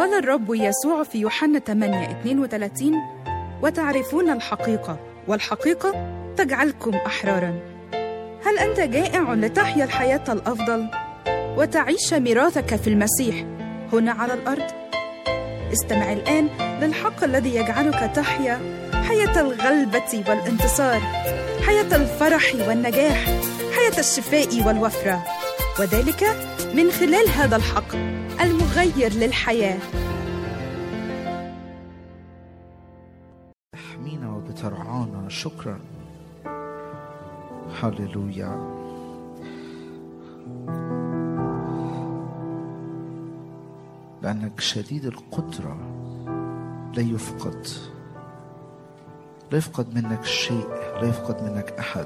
قال الرب يسوع في يوحنا 8 32 وتعرفون الحقيقة والحقيقة تجعلكم أحرارا هل أنت جائع لتحيا الحياة الأفضل وتعيش ميراثك في المسيح هنا على الأرض؟ استمع الآن للحق الذي يجعلك تحيا حياة الغلبة والانتصار حياة الفرح والنجاح حياة الشفاء والوفرة وذلك من خلال هذا الحق المغير للحياه تحمينا وبترعانا شكرا هللويا لأنك شديد القدرة لا يفقد لا يفقد منك شيء لا يفقد منك أحد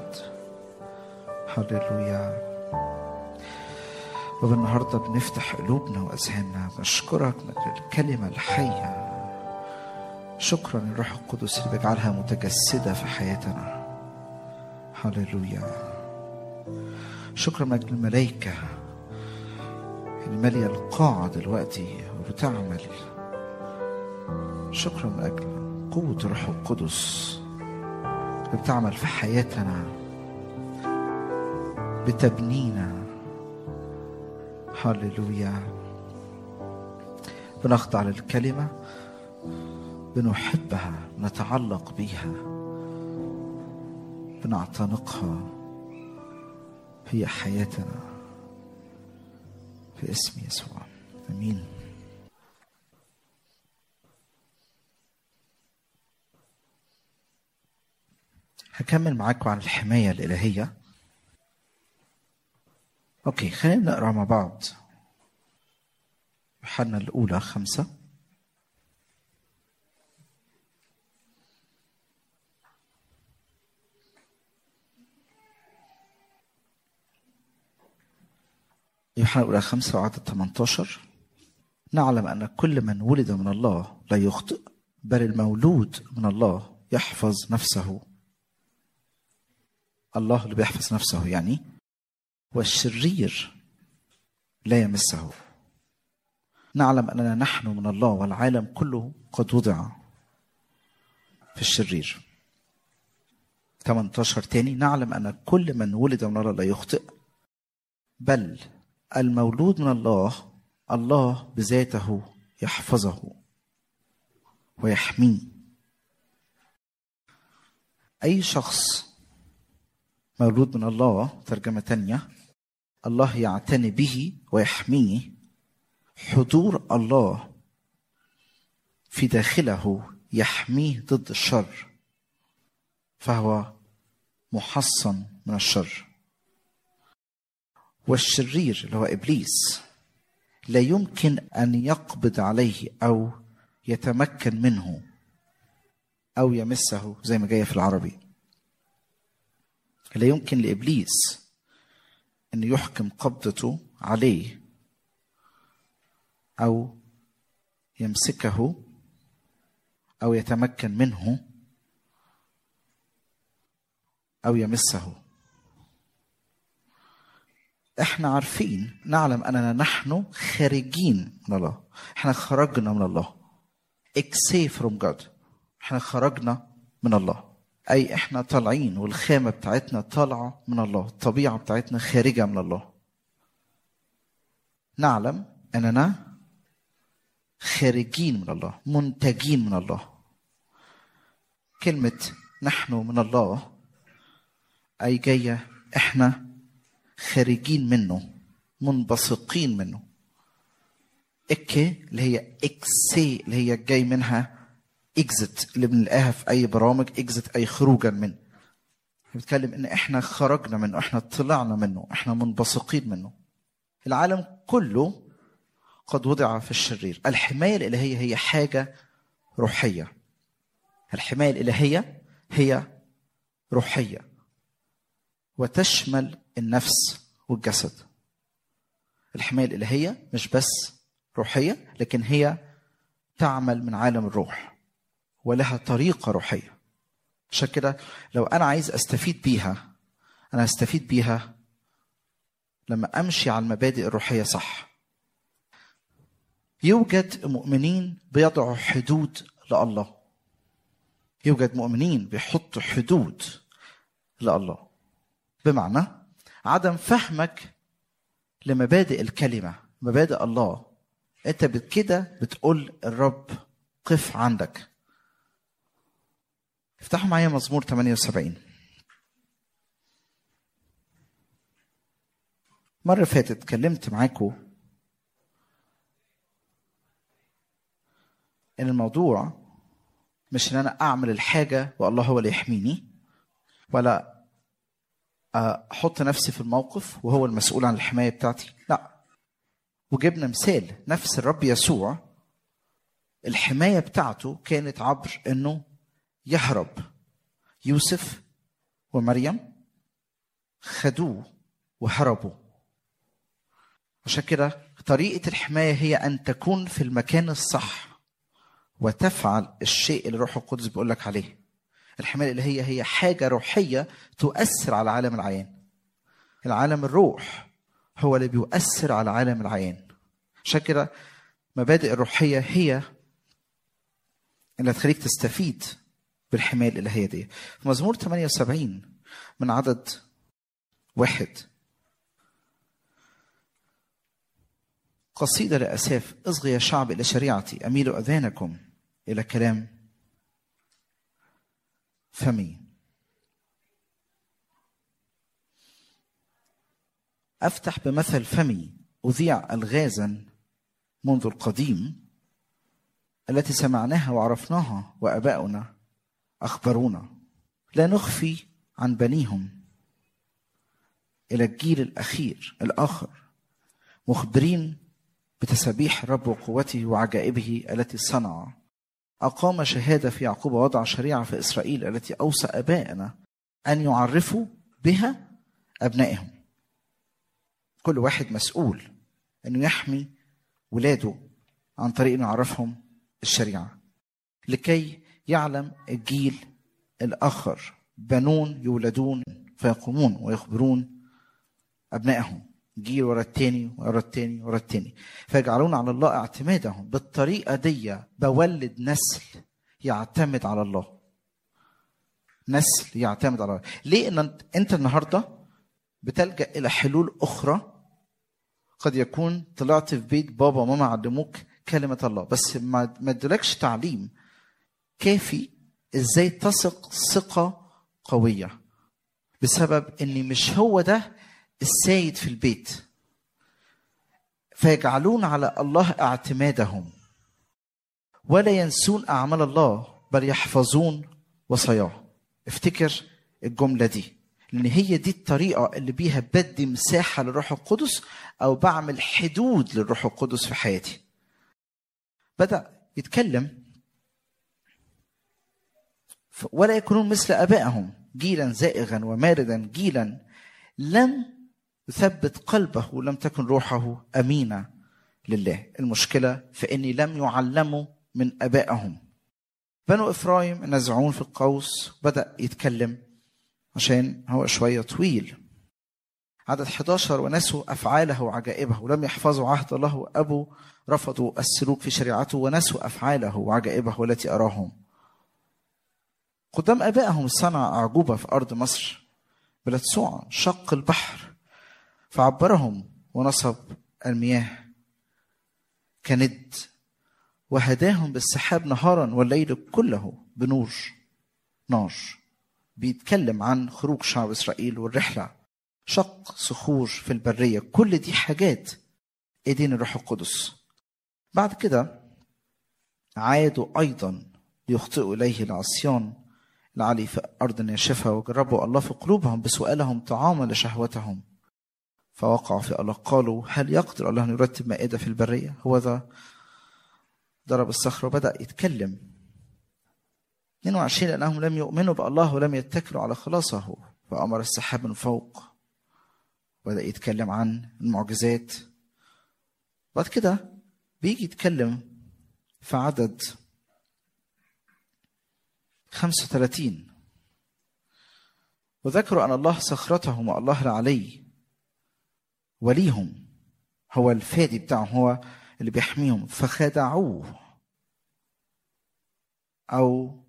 هللويا وبالنهاردة بنفتح قلوبنا وأذهاننا بنشكرك من الكلمة الحية شكرا للروح القدس اللي بيجعلها متجسدة في حياتنا هللويا شكرا من أجل الملائكة المالية القاعة دلوقتي وبتعمل شكرا من أجل قوة الروح القدس اللي بتعمل في حياتنا بتبنينا هللويا بنخضع للكلمة بنحبها نتعلق بيها بنعتنقها هي حياتنا في اسم يسوع امين هكمل معاكم عن الحماية الإلهية أوكي خلينا نقرأ مع بعض يوحنا الأولى خمسة يوحنا الأولى خمسة وعدد 18 نعلم أن كل من ولد من الله لا يخطئ بل المولود من الله يحفظ نفسه الله اللي بيحفظ نفسه يعني والشرير لا يمسه نعلم أننا نحن من الله والعالم كله قد وضع في الشرير 18 تاني نعلم أن كل من ولد من الله لا يخطئ بل المولود من الله الله بذاته يحفظه ويحميه أي شخص مولود من الله ترجمة تانية الله يعتني به ويحميه حضور الله في داخله يحميه ضد الشر فهو محصن من الشر والشرير اللي هو ابليس لا يمكن ان يقبض عليه او يتمكن منه او يمسه زي ما جايه في العربي لا يمكن لابليس ان يحكم قبضته عليه او يمسكه او يتمكن منه او يمسه احنا عارفين نعلم اننا نحن خارجين من الله احنا خرجنا من الله اكسي فروم جاد احنا خرجنا من الله اي احنا طالعين والخامه بتاعتنا طالعه من الله الطبيعه بتاعتنا خارجه من الله نعلم اننا خارجين من الله منتجين من الله كلمه نحن من الله اي جايه احنا خارجين منه منبثقين منه اكي اللي هي اكسي اللي هي جاي منها اكزت اللي بنلاقيها في اي برامج اكزت اي خروجا من بتكلم ان احنا خرجنا منه احنا طلعنا منه احنا منبثقين منه العالم كله قد وضع في الشرير الحماية الإلهية هي حاجة روحية الحماية الإلهية هي روحية وتشمل النفس والجسد الحماية الإلهية مش بس روحية لكن هي تعمل من عالم الروح ولها طريقة روحية عشان كده لو أنا عايز أستفيد بيها أنا أستفيد بيها لما أمشي على المبادئ الروحية صح يوجد مؤمنين بيضعوا حدود لله يوجد مؤمنين بيحطوا حدود لله بمعنى عدم فهمك لمبادئ الكلمة مبادئ الله انت كده بتقول الرب قف عندك افتحوا معايا مزمور 78 مرة فاتت اتكلمت معاكم ان الموضوع مش ان انا اعمل الحاجة والله هو اللي يحميني ولا احط نفسي في الموقف وهو المسؤول عن الحماية بتاعتي لا وجبنا مثال نفس الرب يسوع الحماية بتاعته كانت عبر انه يهرب يوسف ومريم خدوه وهربوا عشان كده طريقة الحماية هي أن تكون في المكان الصح وتفعل الشيء اللي الروح القدس بيقول لك عليه الحماية اللي هي هي حاجة روحية تؤثر على عالم العيان العالم الروح هو اللي بيؤثر على عالم العيان عشان كده مبادئ الروحية هي اللي هتخليك تستفيد بالحماية الإلهية دي في مزمور 78 من عدد واحد قصيدة لأساف اصغي يا شعب إلى شريعتي أميل أذانكم إلى كلام فمي أفتح بمثل فمي أذيع ألغازا منذ القديم التي سمعناها وعرفناها وأباؤنا أخبرونا لا نخفي عن بنيهم إلى الجيل الأخير الآخر مخبرين بتسابيح الرب وقوته وعجائبه التي صنع أقام شهادة في يعقوب ووضع شريعة في إسرائيل التي أوصى آبائنا أن يعرفوا بها أبنائهم كل واحد مسؤول أنه يحمي ولاده عن طريق أنه يعرفهم الشريعة لكي يعلم الجيل الآخر بنون يولدون فيقومون ويخبرون أبنائهم جيل ورا التاني ورا التاني ورا التاني فيجعلون على الله اعتمادهم بالطريقة دي بولد نسل يعتمد على الله نسل يعتمد على الله ليه ان انت النهارده بتلجا الى حلول اخرى قد يكون طلعت في بيت بابا وماما علموك كلمه الله بس ما ما ادولكش تعليم كافي ازاي تثق ثقه قويه بسبب ان مش هو ده السيد في البيت فيجعلون على الله اعتمادهم ولا ينسون اعمال الله بل يحفظون وصاياه افتكر الجمله دي لان هي دي الطريقه اللي بيها بدي مساحه للروح القدس او بعمل حدود للروح القدس في حياتي بدا يتكلم ولا يكونون مثل ابائهم جيلا زائغا وماردا جيلا لم يثبت قلبه ولم تكن روحه امينه لله المشكله في اني لم يعلموا من ابائهم بنو افرايم نزعون في القوس بدا يتكلم عشان هو شويه طويل عدد 11 ونسوا افعاله وعجائبه ولم يحفظوا عهد الله وابوا رفضوا السلوك في شريعته ونسوا افعاله وعجائبه التي اراهم قدام ابائهم صنع اعجوبه في ارض مصر بلاد سوعة شق البحر فعبرهم ونصب المياه كند وهداهم بالسحاب نهارا والليل كله بنور نار بيتكلم عن خروج شعب اسرائيل والرحله شق صخور في البريه كل دي حاجات ايدين الروح القدس بعد كده عادوا ايضا ليخطئوا اليه العصيان العلي في ارض ناشفه وجربوا الله في قلوبهم بسؤالهم طعاما لشهوتهم فوقعوا في الله قالوا هل يقدر الله ان يرتب مائده في البريه هو ذا ضرب الصخر وبدا يتكلم 22 لانهم لم يؤمنوا بالله ولم يتكلوا على خلاصه فامر السحاب من فوق بدا يتكلم عن المعجزات بعد كده بيجي يتكلم في عدد 35 وذكروا ان الله صخرتهم والله العلي وليهم هو الفادي بتاعهم هو اللي بيحميهم فخدعوه او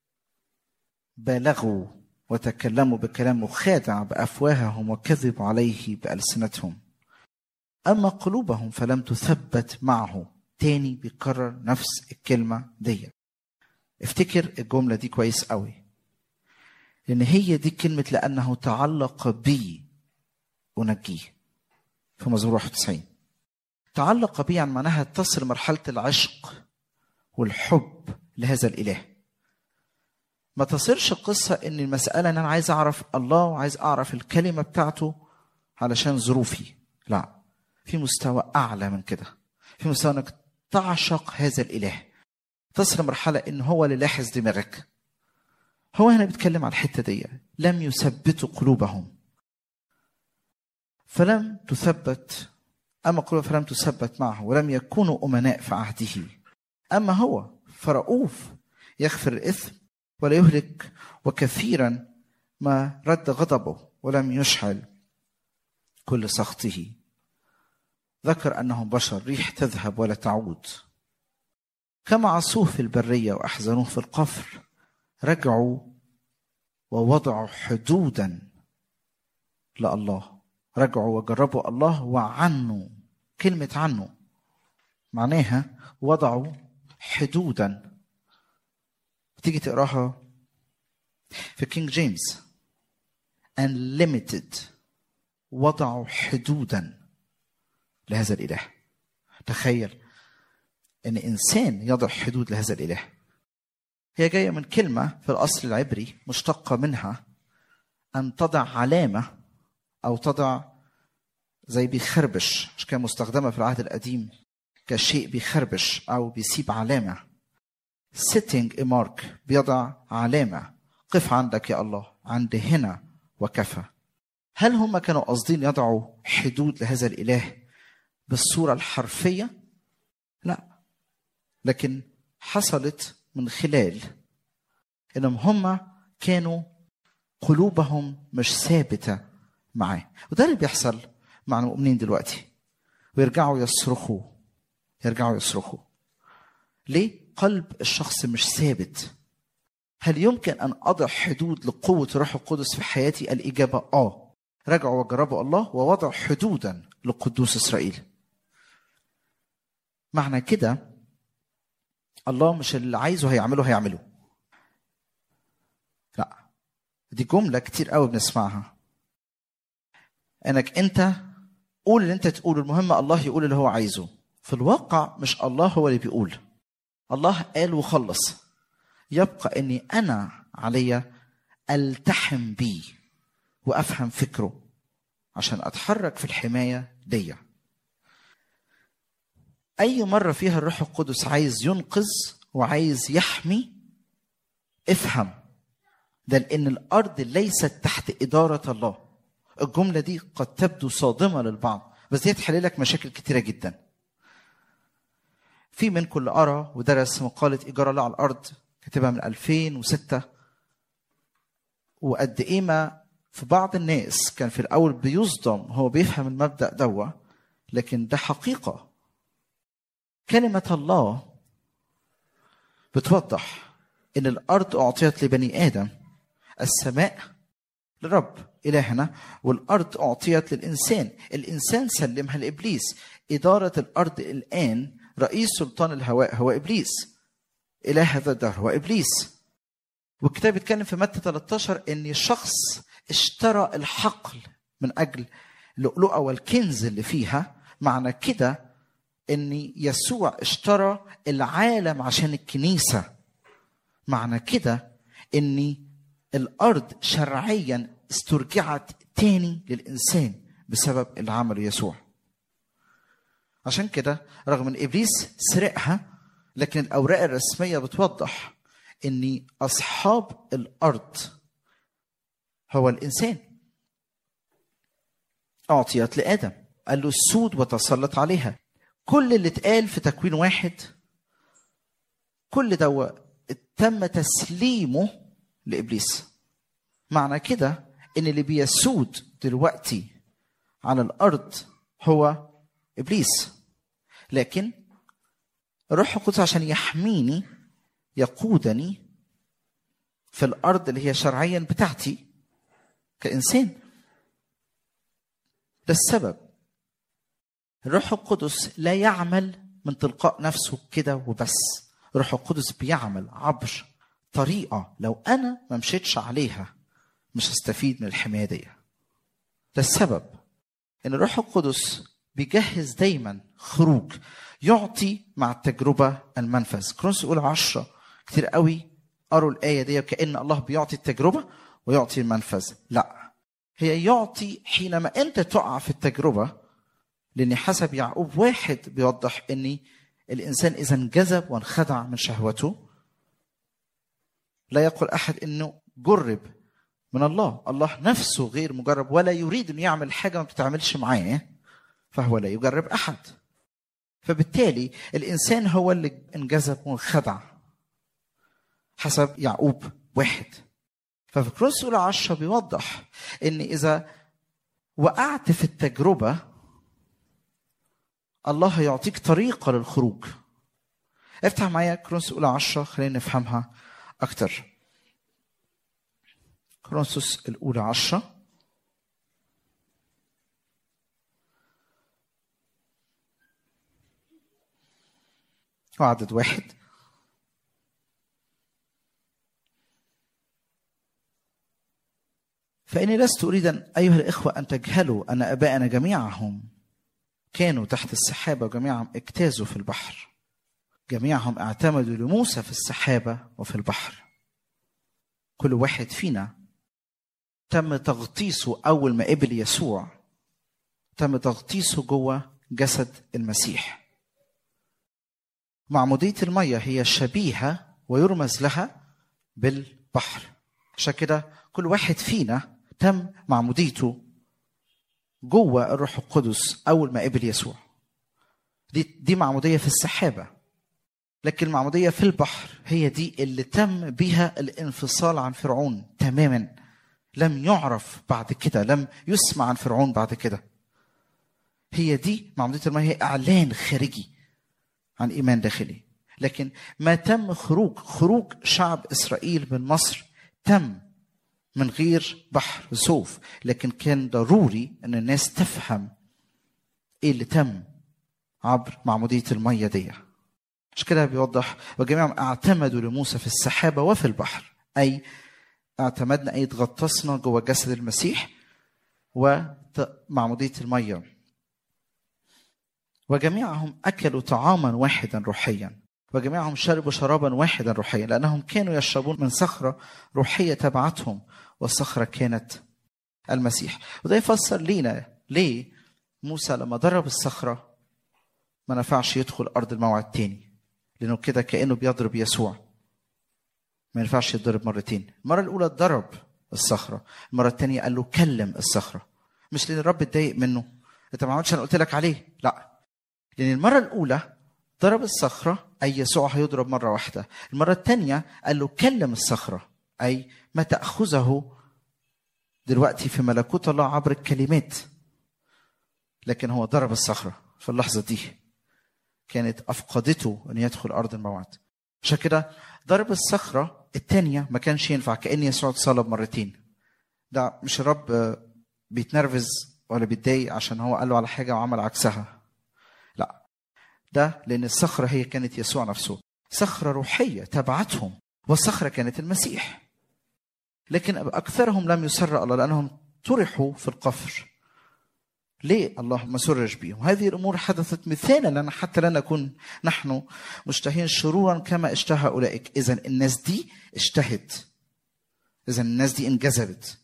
بالغوا وتكلموا بكلام مخادع بافواههم وكذبوا عليه بالسنتهم اما قلوبهم فلم تثبت معه تاني بيكرر نفس الكلمه دي افتكر الجمله دي كويس قوي لان هي دي كلمه لانه تعلق بي انجيه في مزمور 91 تعلق بي عن معناها تصل مرحله العشق والحب لهذا الاله ما تصيرش القصة إن المسألة إن أنا عايز أعرف الله وعايز أعرف الكلمة بتاعته علشان ظروفي لا في مستوى أعلى من كده في مستوى إنك تعشق هذا الإله تصل مرحلة إن هو اللي لاحظ دماغك هو هنا بيتكلم على الحتة دي لم يثبتوا قلوبهم فلم تثبت أما قلوب فلم تثبت معه ولم يكونوا أمناء في عهده أما هو فرؤوف يغفر الإثم ولا يهلك وكثيرا ما رد غضبه ولم يشعل كل سخطه ذكر انهم بشر ريح تذهب ولا تعود كما عصوه في البريه واحزنوه في القفر رجعوا ووضعوا حدودا لله رجعوا وجربوا الله وعنوا كلمه عنه معناها وضعوا حدودا تيجي تقراها في كينج جيمس unlimited وضعوا حدودا لهذا الاله تخيل ان انسان يضع حدود لهذا الاله هي جايه من كلمه في الاصل العبري مشتقه منها ان تضع علامه او تضع زي بيخربش مش كان مستخدمه في العهد القديم كشيء بيخربش او بيسيب علامه sitting a mark بيضع علامة قف عندك يا الله عند هنا وكفى هل هم كانوا قاصدين يضعوا حدود لهذا الإله بالصورة الحرفية؟ لا لكن حصلت من خلال انهم هم كانوا قلوبهم مش ثابتة معاه وده اللي بيحصل مع المؤمنين دلوقتي ويرجعوا يصرخوا يرجعوا يصرخوا ليه؟ قلب الشخص مش ثابت هل يمكن ان اضع حدود لقوه الروح القدس في حياتي الاجابه اه رجعوا وجربوا الله ووضعوا حدودا لقدوس اسرائيل معنى كده الله مش اللي عايزه هيعمله هيعمله لا دي جمله كتير قوي بنسمعها انك انت قول اللي انت تقوله المهم الله يقول اللي هو عايزه في الواقع مش الله هو اللي بيقول الله قال وخلص يبقى اني انا علي التحم بيه وافهم فكره عشان اتحرك في الحمايه دي اي مره فيها الروح القدس عايز ينقذ وعايز يحمي افهم ده لان الارض ليست تحت اداره الله الجمله دي قد تبدو صادمه للبعض بس دي تحل لك مشاكل كتيره جدا في منكم اللي قرا ودرس مقاله ايجار الله على الارض كاتبها من 2006 وقد ايه ما في بعض الناس كان في الاول بيصدم هو بيفهم المبدا دوا لكن ده حقيقه كلمه الله بتوضح ان الارض اعطيت لبني ادم السماء للرب الهنا والارض اعطيت للانسان الانسان سلمها لابليس اداره الارض الان رئيس سلطان الهواء هو ابليس اله هذا الدهر هو ابليس والكتاب بيتكلم في متى 13 ان شخص اشترى الحقل من اجل اللؤلؤه والكنز اللي فيها معنى كده ان يسوع اشترى العالم عشان الكنيسه معنى كده ان الارض شرعيا استرجعت تاني للانسان بسبب اللي عمله يسوع عشان كده رغم ان ابليس سرقها لكن الاوراق الرسميه بتوضح ان اصحاب الارض هو الانسان اعطيت لادم قال له السود وتسلط عليها كل اللي اتقال في تكوين واحد كل ده تم تسليمه لابليس معنى كده ان اللي بيسود دلوقتي على الارض هو ابليس لكن الروح القدس عشان يحميني يقودني في الارض اللي هي شرعيا بتاعتي كانسان ده السبب الروح القدس لا يعمل من تلقاء نفسه كده وبس الروح القدس بيعمل عبر طريقه لو انا ما مشيتش عليها مش هستفيد من الحمايه دي ده السبب ان الروح القدس بيجهز دايما خروج يعطي مع التجربه المنفذ كرونس يقول عشرة كتير قوي قروا الايه دي كان الله بيعطي التجربه ويعطي المنفذ لا هي يعطي حينما انت تقع في التجربه لان حسب يعقوب واحد بيوضح ان الانسان اذا انجذب وانخدع من شهوته لا يقول احد انه جرب من الله الله نفسه غير مجرب ولا يريد ان يعمل حاجه ما بتتعملش معاه فهو لا يجرب احد فبالتالي الانسان هو اللي انجذب وانخدع حسب يعقوب واحد ففي كروس اولى عشرة بيوضح ان اذا وقعت في التجربه الله يعطيك طريقه للخروج افتح معايا كرونس اولى عشرة خلينا نفهمها اكتر كرونسوس الاولى عشرة وعدد واحد فإني لست أريد أن أيها الإخوة أن تجهلوا أن أباءنا جميعهم كانوا تحت السحابة وجميعهم اجتازوا في البحر جميعهم اعتمدوا لموسى في السحابة وفي البحر كل واحد فينا تم تغطيسه أول ما قبل يسوع تم تغطيسه جوه جسد المسيح معمودية المية هي شبيهة ويرمز لها بالبحر عشان كده كل واحد فينا تم معموديته جوه الروح القدس اول ما قبل يسوع دي دي معموديه في السحابه لكن المعموديه في البحر هي دي اللي تم بها الانفصال عن فرعون تماما لم يعرف بعد كده لم يسمع عن فرعون بعد كده هي دي معموديه المياه هي اعلان خارجي عن ايمان داخلي لكن ما تم خروج خروج شعب اسرائيل من مصر تم من غير بحر سوف لكن كان ضروري ان الناس تفهم ايه اللي تم عبر معمودية المية دي عشان كده بيوضح وجميعهم اعتمدوا لموسى في السحابة وفي البحر أي اعتمدنا أي اتغطسنا جوه جسد المسيح ومعمودية المية وجميعهم أكلوا طعاما واحدا روحيا وجميعهم شربوا شرابا واحدا روحيا لأنهم كانوا يشربون من صخرة روحية تبعتهم والصخرة كانت المسيح وده يفسر لينا ليه موسى لما ضرب الصخرة ما نفعش يدخل أرض الموعد تاني لأنه كده كأنه بيضرب يسوع ما ينفعش يتضرب مرتين المرة الأولى ضرب الصخرة المرة الثانية قال له كلم الصخرة مش لأن الرب اتضايق منه أنت ما عملتش أنا قلت لك عليه لا لأن المرة الأولى ضرب الصخرة أي يسوع هيضرب مرة واحدة المرة الثانية قال له كلم الصخرة أي ما تأخذه دلوقتي في ملكوت الله عبر الكلمات لكن هو ضرب الصخرة في اللحظة دي كانت أفقدته أن يدخل أرض الموعد عشان كده ضرب الصخرة الثانية ما كانش ينفع كأن يسوع اتصلب مرتين ده مش الرب بيتنرفز ولا بيتضايق عشان هو قال له على حاجة وعمل عكسها لا ده لأن الصخرة هي كانت يسوع نفسه صخرة روحية تبعتهم والصخرة كانت المسيح لكن أكثرهم لم يسر الله لأنهم طرحوا في القفر ليه الله ما سرج بهم هذه الأمور حدثت مثالا لنا حتى لا نكون نحن مشتهين شرورا كما اشتهى أولئك إذا الناس دي اشتهت إذا الناس دي انجذبت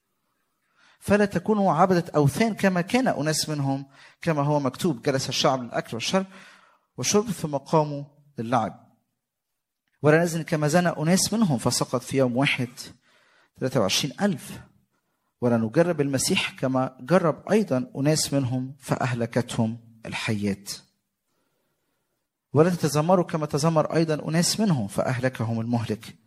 فلا تكونوا عبدة أوثان كما كان أناس منهم كما هو مكتوب جلس الشعب للأكل والشرب والشرب ثم قاموا للعب ولا نزل كما زنى أناس منهم فسقط في يوم واحد 23 ألف ولا نجرب المسيح كما جرب أيضا أناس منهم فأهلكتهم الحيات ولا تتذمروا كما تذمر أيضا أناس منهم فأهلكهم المهلك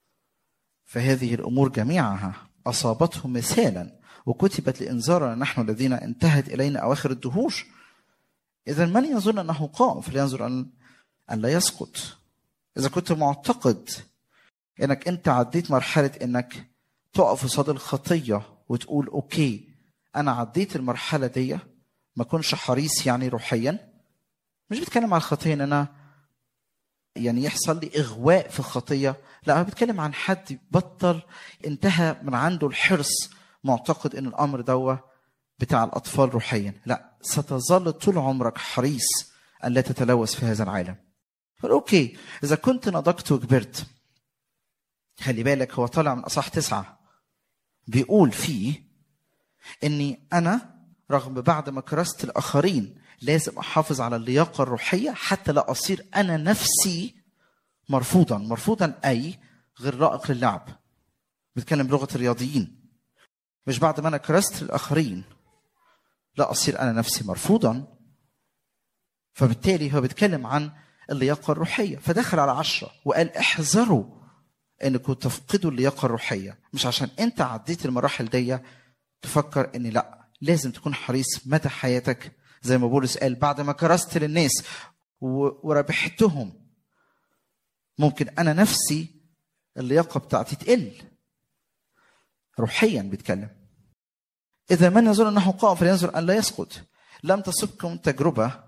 فهذه الأمور جميعها أصابتهم مثالا وكتبت لإنذارنا نحن الذين انتهت إلينا أواخر الدهور إذا من يظن أنه قام فلينظر أن ان لا يسقط اذا كنت معتقد انك انت عديت مرحله انك تقف قصاد الخطيه وتقول اوكي انا عديت المرحله دي ما كنش حريص يعني روحيا مش بتكلم عن الخطيه ان انا يعني يحصل لي اغواء في الخطيه لا انا بتكلم عن حد بطل انتهى من عنده الحرص معتقد ان الامر دوا بتاع الاطفال روحيا لا ستظل طول عمرك حريص ان لا تتلوث في هذا العالم اوكي اذا كنت نضجت وكبرت خلي بالك هو طالع من اصح تسعه بيقول فيه اني انا رغم بعد ما كرست الاخرين لازم احافظ على اللياقه الروحيه حتى لا اصير انا نفسي مرفوضا مرفوضا اي غير لائق للعب بتكلم بلغه الرياضيين مش بعد ما انا كرست الاخرين لا اصير انا نفسي مرفوضا فبالتالي هو بيتكلم عن اللياقه الروحيه فدخل على عشرة وقال احذروا انكم تفقدوا اللياقه الروحيه مش عشان انت عديت المراحل دي تفكر ان لا لازم تكون حريص مدى حياتك زي ما بولس قال بعد ما كرست للناس وربحتهم ممكن انا نفسي اللياقه بتاعتي تقل روحيا بيتكلم اذا من يظن انه قائم فلينظر ان لا يسقط لم تصبكم تجربه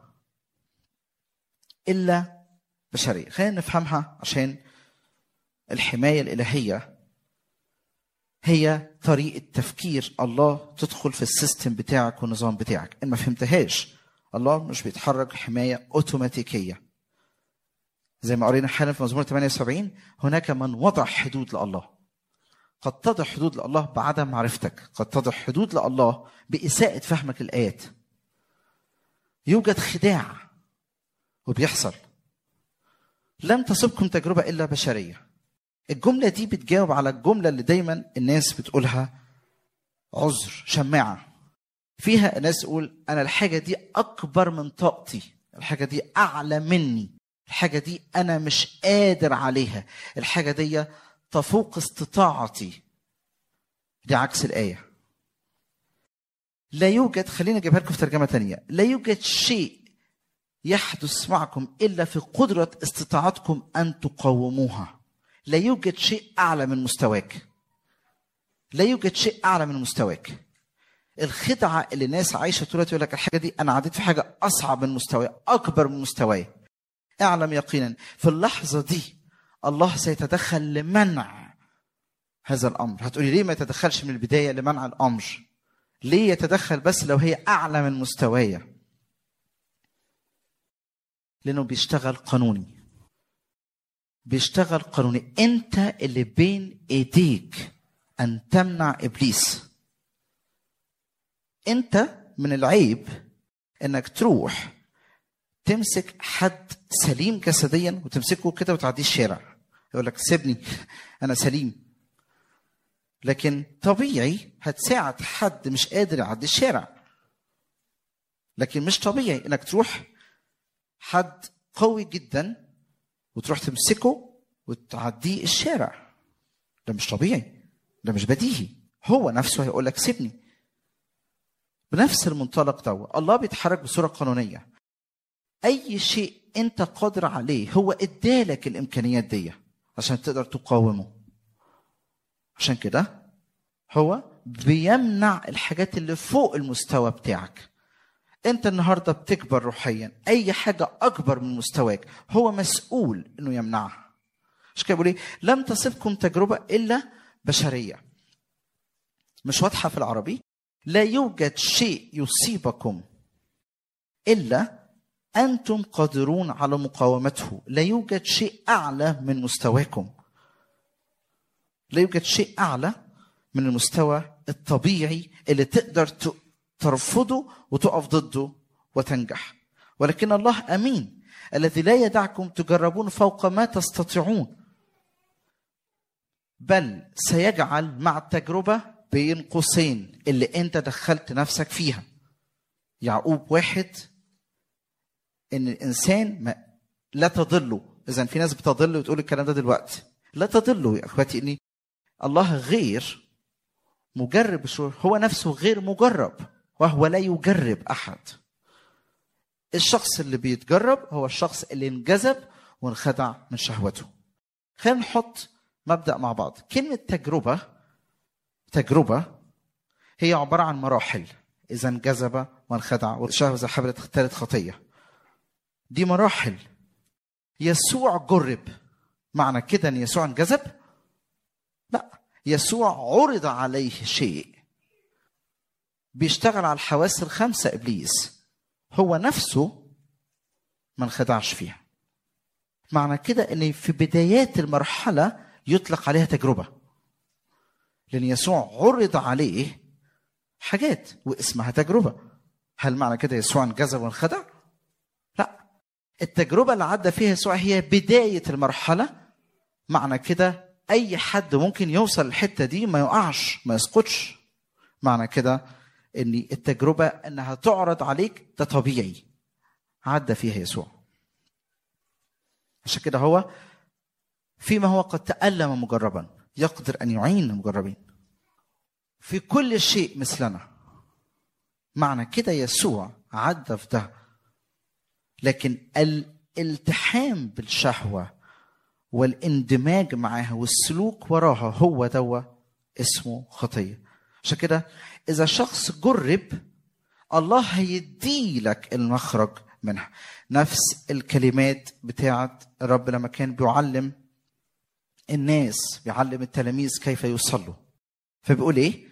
الا بشريه خلينا نفهمها عشان الحمايه الالهيه هي طريقه تفكير الله تدخل في السيستم بتاعك والنظام بتاعك ان ما فهمتهاش الله مش بيتحرك حمايه اوتوماتيكيه زي ما قرينا حالا في مزمور 78 هناك من وضع حدود لله قد تضع حدود لله بعدم معرفتك قد تضع حدود لله بإساءة فهمك الآيات يوجد خداع وبيحصل لم تصبكم تجربة إلا بشرية الجملة دي بتجاوب على الجملة اللي دايما الناس بتقولها عذر شماعة فيها الناس تقول أنا الحاجة دي أكبر من طاقتي الحاجة دي أعلى مني الحاجة دي أنا مش قادر عليها الحاجة دي تفوق استطاعتي دي عكس الآية لا يوجد خلينا أجيبها لكم في ترجمة تانية لا يوجد شيء يحدث معكم إلا في قدرة استطاعتكم أن تقاوموها لا يوجد شيء أعلى من مستواك لا يوجد شيء أعلى من مستواك الخدعة اللي الناس عايشة طول يقول لك الحاجة دي أنا عديت في حاجة أصعب من مستواي أكبر من مستواي اعلم يقينا في اللحظة دي الله سيتدخل لمنع هذا الأمر هتقولي ليه ما يتدخلش من البداية لمنع الأمر ليه يتدخل بس لو هي أعلى من مستوايا لأنه بيشتغل قانوني بيشتغل قانوني أنت اللي بين إيديك أن تمنع إبليس أنت من العيب أنك تروح تمسك حد سليم جسديا وتمسكه كده وتعديه الشارع يقول لك سيبني انا سليم لكن طبيعي هتساعد حد مش قادر يعدي الشارع لكن مش طبيعي انك تروح حد قوي جدا وتروح تمسكه وتعديه الشارع ده مش طبيعي ده مش بديهي هو نفسه هيقول لك سيبني بنفس المنطلق ده الله بيتحرك بصوره قانونيه اي شيء انت قادر عليه هو ادالك الامكانيات دي عشان تقدر تقاومه عشان كده هو بيمنع الحاجات اللي فوق المستوى بتاعك انت النهارده بتكبر روحيا اي حاجه اكبر من مستواك هو مسؤول انه يمنعها مش كده بيقول ايه لم تصبكم تجربه الا بشريه مش واضحه في العربي لا يوجد شيء يصيبكم الا انتم قادرون على مقاومته لا يوجد شيء اعلى من مستواكم لا يوجد شيء اعلى من المستوى الطبيعي اللي تقدر ترفضه وتقف ضده وتنجح ولكن الله امين الذي لا يدعكم تجربون فوق ما تستطيعون بل سيجعل مع التجربه بين قوسين اللي انت دخلت نفسك فيها يعقوب واحد ان الانسان ما لا تضلوا اذا في ناس بتضل وتقول الكلام ده دلوقتي لا تضلوا يا اخواتي اني الله غير مجرب الشرور هو نفسه غير مجرب وهو لا يجرب احد الشخص اللي بيتجرب هو الشخص اللي انجذب وانخدع من شهوته خلينا نحط مبدا مع بعض كلمه تجربه تجربه هي عباره عن مراحل اذا انجذب وانخدع والشهوه حبلت اختارت خطيه دي مراحل يسوع جرب معنى كده ان يسوع انجذب لا يسوع عرض عليه شيء بيشتغل على الحواس الخمسه ابليس هو نفسه ما انخدعش فيها معنى كده ان في بدايات المرحله يطلق عليها تجربه لان يسوع عرض عليه حاجات واسمها تجربه هل معنى كده يسوع انجذب وانخدع لا التجربه اللي عدى فيها يسوع هي بدايه المرحله معنى كده اي حد ممكن يوصل الحته دي ما يقعش ما يسقطش معنى كده ان التجربه انها تعرض عليك ده طبيعي عدى فيها يسوع عشان كده هو فيما هو قد تألم مجربا يقدر أن يعين المجربين في كل شيء مثلنا معنى كده يسوع عدى في ده لكن الالتحام بالشهوة والاندماج معاها والسلوك وراها هو دوا اسمه خطية عشان كده إذا شخص جرب الله هيدي لك المخرج منها نفس الكلمات بتاعت الرب لما كان بيعلم الناس بيعلم التلاميذ كيف يصلوا فبيقول ايه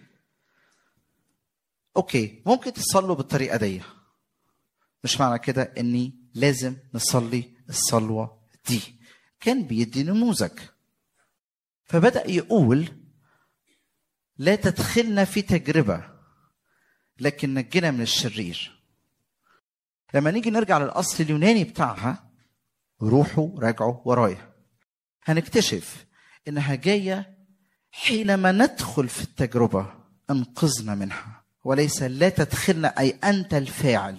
اوكي ممكن تصلوا بالطريقه دي مش معنى كده اني لازم نصلي الصلوه دي كان بيدي نموذج فبدا يقول لا تدخلنا في تجربه لكن نجنا من الشرير لما نيجي نرجع للاصل اليوناني بتاعها روحوا راجعوا ورايا هنكتشف انها جايه حينما ندخل في التجربه انقذنا منها وليس لا تدخلنا اي انت الفاعل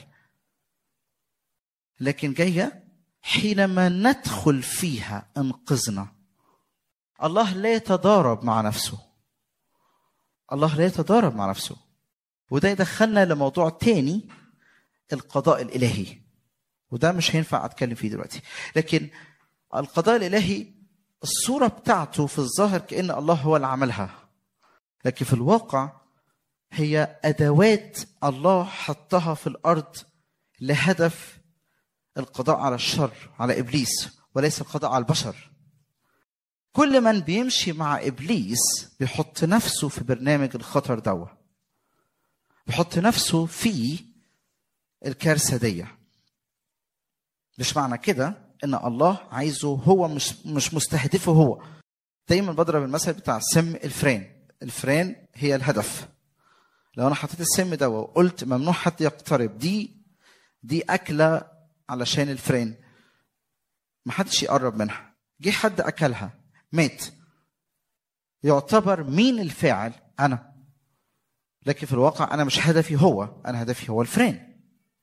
لكن جايه حينما ندخل فيها انقذنا الله لا يتضارب مع نفسه الله لا يتضارب مع نفسه وده يدخلنا لموضوع تاني القضاء الالهي وده مش هينفع اتكلم فيه دلوقتي لكن القضاء الالهي الصوره بتاعته في الظاهر كان الله هو اللي عملها لكن في الواقع هي ادوات الله حطها في الارض لهدف القضاء على الشر على ابليس وليس القضاء على البشر كل من بيمشي مع ابليس بيحط نفسه في برنامج الخطر دوا بيحط نفسه في الكارثه دي مش معنى كده ان الله عايزه هو مش مش مستهدفه هو دايما بضرب المثل بتاع سم الفران الفران هي الهدف لو انا حطيت السم ده وقلت ممنوع حد يقترب دي دي اكله علشان الفران ما حدش يقرب منها جه حد اكلها مات يعتبر مين الفاعل انا لكن في الواقع انا مش هدفي هو انا هدفي هو الفران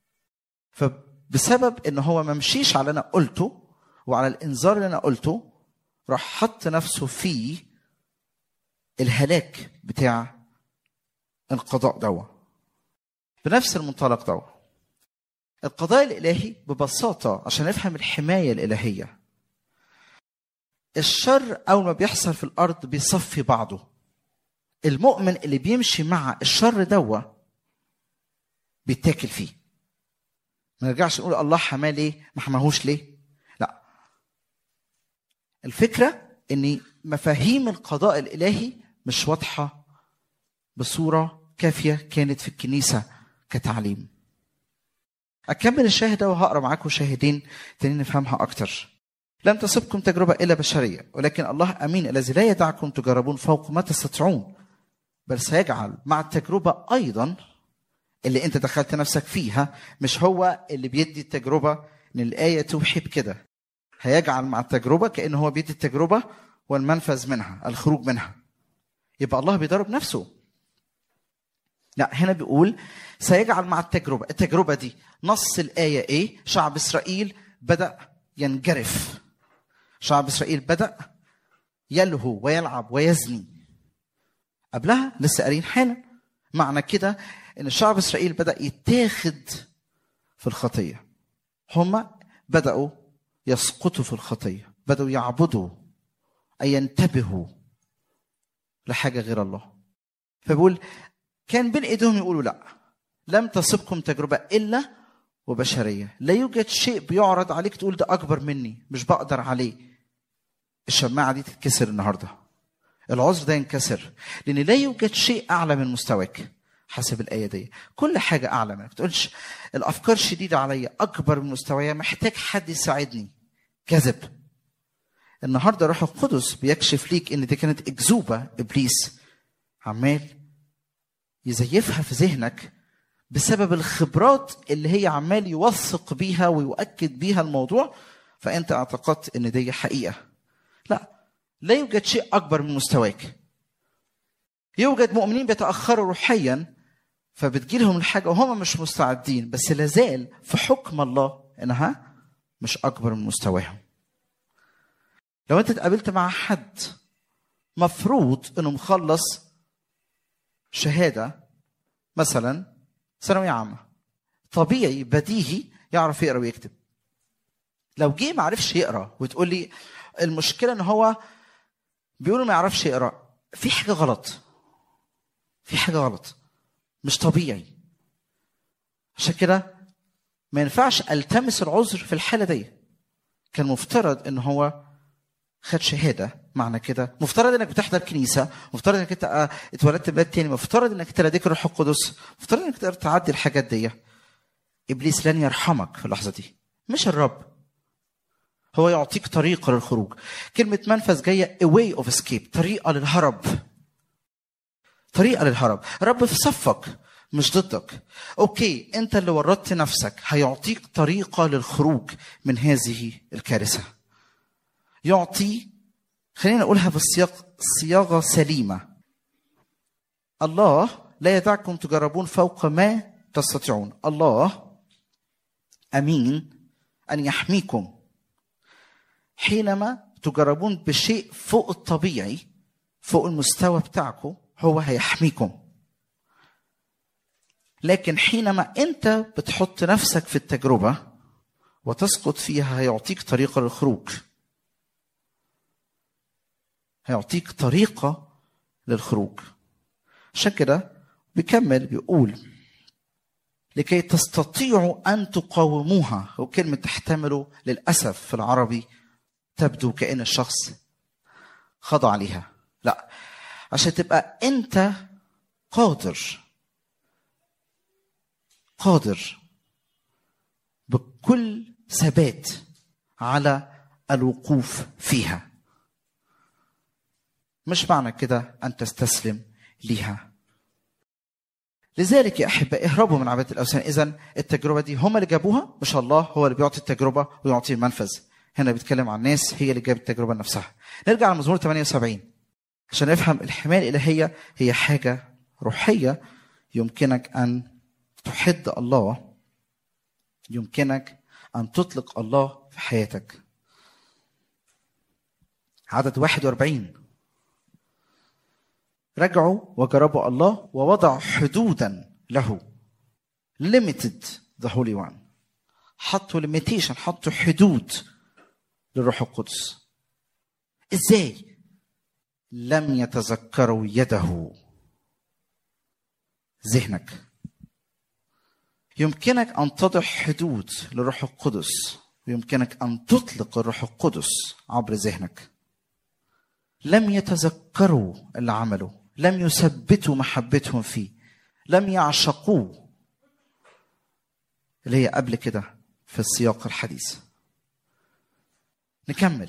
فبسبب ان هو ما مشيش على اللي انا قلته وعلى الانذار اللي انا قلته راح حط نفسه في الهلاك بتاع القضاء دوا بنفس المنطلق دوا القضاء الالهي ببساطه عشان نفهم الحمايه الالهيه الشر اول ما بيحصل في الارض بيصفي بعضه المؤمن اللي بيمشي مع الشر دوا بيتاكل فيه ما نرجعش نقول الله حماه ليه ما حماهوش ليه لا الفكره ان مفاهيم القضاء الالهي مش واضحه بصوره كافيه كانت في الكنيسه كتعليم اكمل الشاهد ده وهقرا معاكم شاهدين تانيين نفهمها اكتر لم تصبكم تجربه الا بشريه ولكن الله امين الذي لا يدعكم تجربون فوق ما تستطيعون بل سيجعل مع التجربه ايضا اللي انت دخلت نفسك فيها مش هو اللي بيدي التجربه ان الايه توحي بكده هيجعل مع التجربه كانه هو بيدي التجربه والمنفذ منها الخروج منها يبقى الله بيضرب نفسه لا هنا بيقول سيجعل مع التجربه التجربه دي نص الايه ايه شعب اسرائيل بدا ينجرف شعب اسرائيل بدا يلهو ويلعب ويزني قبلها لسه قارين حالا معنى كده ان شعب اسرائيل بدا يتاخد في الخطيه هما بداوا يسقطوا في الخطيه بدأوا يعبدوا أي ينتبهوا لحاجة غير الله فبيقول كان بين ايديهم يقولوا لا لم تصبكم تجربة إلا وبشرية لا يوجد شيء بيعرض عليك تقول ده أكبر مني مش بقدر عليه الشماعة دي تتكسر النهاردة العذر ده ينكسر لأن لا يوجد شيء أعلى من مستواك حسب الآية دي كل حاجة أعلى منك ما تقولش الأفكار شديدة عليا أكبر من مستواي محتاج حد يساعدني كذب النهارده روح القدس بيكشف ليك ان دي كانت اكذوبه ابليس عمال يزيفها في ذهنك بسبب الخبرات اللي هي عمال يوثق بيها ويؤكد بيها الموضوع فانت اعتقدت ان دي حقيقه لا لا يوجد شيء اكبر من مستواك يوجد مؤمنين بيتاخروا روحيا فبتجيلهم الحاجه وهم مش مستعدين بس لازال في حكم الله انها مش اكبر من مستواهم لو انت اتقابلت مع حد مفروض انه مخلص شهاده مثلا ثانويه عامه طبيعي بديهي يعرف يقرا ويكتب لو جه ما عرفش يقرا وتقول لي المشكله ان هو بيقولوا ما يعرفش يقرا في حاجه غلط في حاجه غلط مش طبيعي عشان كده ما ينفعش التمس العذر في الحاله دي كان مفترض ان هو خد شهاده معنى كده مفترض انك بتحضر كنيسه مفترض انك انت آه، اتولدت بلاد تاني مفترض انك انت لديك الروح القدس مفترض انك تقدر تعدي الحاجات دي ابليس لن يرحمك في اللحظه دي مش الرب هو يعطيك طريقه للخروج كلمه منفذ جايه a way of escape طريقه للهرب طريقه للهرب الرب في صفك مش ضدك اوكي انت اللي ورطت نفسك هيعطيك طريقه للخروج من هذه الكارثه يعطي خلينا نقولها بالسياق صياغه سليمه الله لا يدعكم تجربون فوق ما تستطيعون الله امين ان يحميكم حينما تجربون بشيء فوق الطبيعي فوق المستوى بتاعكم هو هيحميكم لكن حينما انت بتحط نفسك في التجربه وتسقط فيها هيعطيك طريقه للخروج هيعطيك طريقة للخروج عشان كده بيكمل بيقول لكي تستطيعوا أن تقاوموها وكلمة تحتملوا للأسف في العربي تبدو كأن الشخص خضع عليها لا عشان تبقى أنت قادر قادر بكل ثبات على الوقوف فيها مش معنى كده ان تستسلم ليها لذلك يا احبائي اهربوا من عباده الاوثان اذا التجربه دي هم اللي جابوها مش الله هو اللي بيعطي التجربه ويعطي المنفذ هنا بيتكلم عن ناس هي اللي جابت التجربه لنفسها نرجع لمزمور 78 عشان نفهم الحمايه الالهيه هي حاجه روحيه يمكنك ان تحد الله يمكنك ان تطلق الله في حياتك عدد 41 رجعوا وجربوا الله ووضع حدودا له limited the holy one حطوا limitation حطوا حدود للروح القدس ازاي لم يتذكروا يده ذهنك يمكنك ان تضع حدود للروح القدس ويمكنك ان تطلق الروح القدس عبر ذهنك لم يتذكروا اللي عملوا لم يثبتوا محبتهم فيه لم يعشقوه اللي هي قبل كده في السياق الحديث نكمل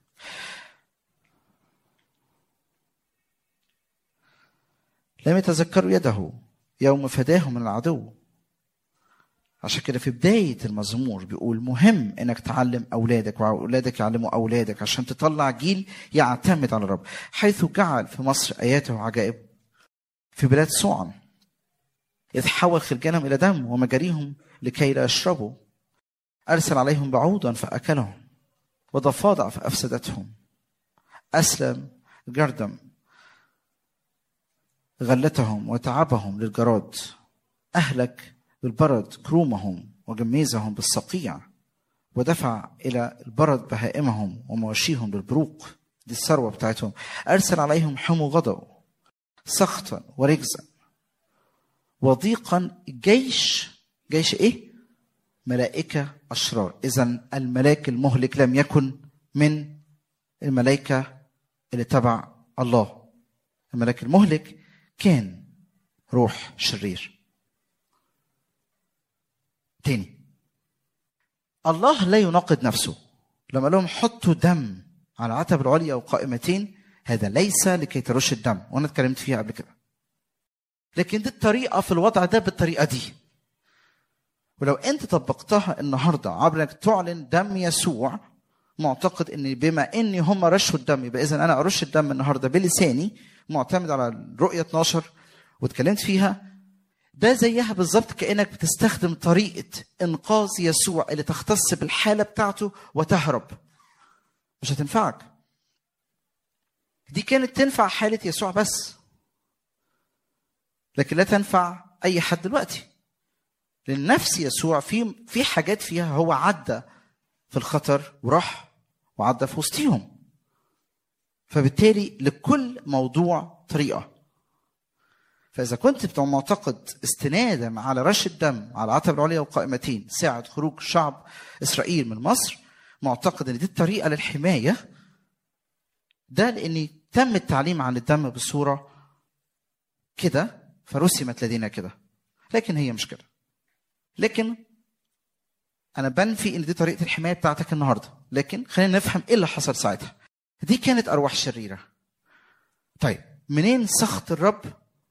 لم يتذكروا يده يوم فداهم من العدو عشان كده في بداية المزمور بيقول مهم انك تعلم اولادك واولادك يعلموا اولادك عشان تطلع جيل يعتمد على الرب حيث جعل في مصر اياته وعجائب في بلاد صوعا إذ حول خرجانهم إلى دم ومجاريهم لكي لا يشربوا أرسل عليهم بعوضا فأكلهم وضفادع فأفسدتهم أسلم جردم غلتهم وتعبهم للجراد أهلك بالبرد كرومهم وجميزهم بالصقيع ودفع إلى البرد بهائمهم ومواشيهم بالبروق دي الثروة بتاعتهم أرسل عليهم حمو غضب سخطا ورجزا وضيقا جيش جيش إيه؟ ملائكة أشرار إذا الملاك المهلك لم يكن من الملائكة اللي تبع الله الملاك المهلك كان روح شرير تاني الله لا يناقض نفسه لما قال لهم حطوا دم على العتب العليا وقائمتين هذا ليس لكي ترش الدم وانا اتكلمت فيها قبل كده لكن دي الطريقه في الوضع ده بالطريقه دي ولو انت طبقتها النهارده عبر انك تعلن دم يسوع معتقد ان بما اني هم رشوا الدم يبقى اذا انا ارش الدم النهارده بلساني معتمد على رؤيه 12 واتكلمت فيها ده زيها بالظبط كانك بتستخدم طريقه انقاذ يسوع اللي تختص بالحاله بتاعته وتهرب مش هتنفعك دي كانت تنفع حاله يسوع بس لكن لا تنفع اي حد دلوقتي لان نفس يسوع في في حاجات فيها هو عدى في الخطر وراح وعدى في وسطيهم فبالتالي لكل موضوع طريقه فاذا كنت بتبقى معتقد استنادا على رش الدم على العتب العليا وقائمتين ساعه خروج شعب اسرائيل من مصر معتقد ان دي الطريقه للحمايه ده لان تم التعليم عن الدم بصوره كده فرسمت لدينا كده لكن هي مش كده لكن انا بنفي ان دي طريقه الحمايه بتاعتك النهارده لكن خلينا نفهم ايه اللي حصل ساعتها دي كانت ارواح شريره طيب منين سخط الرب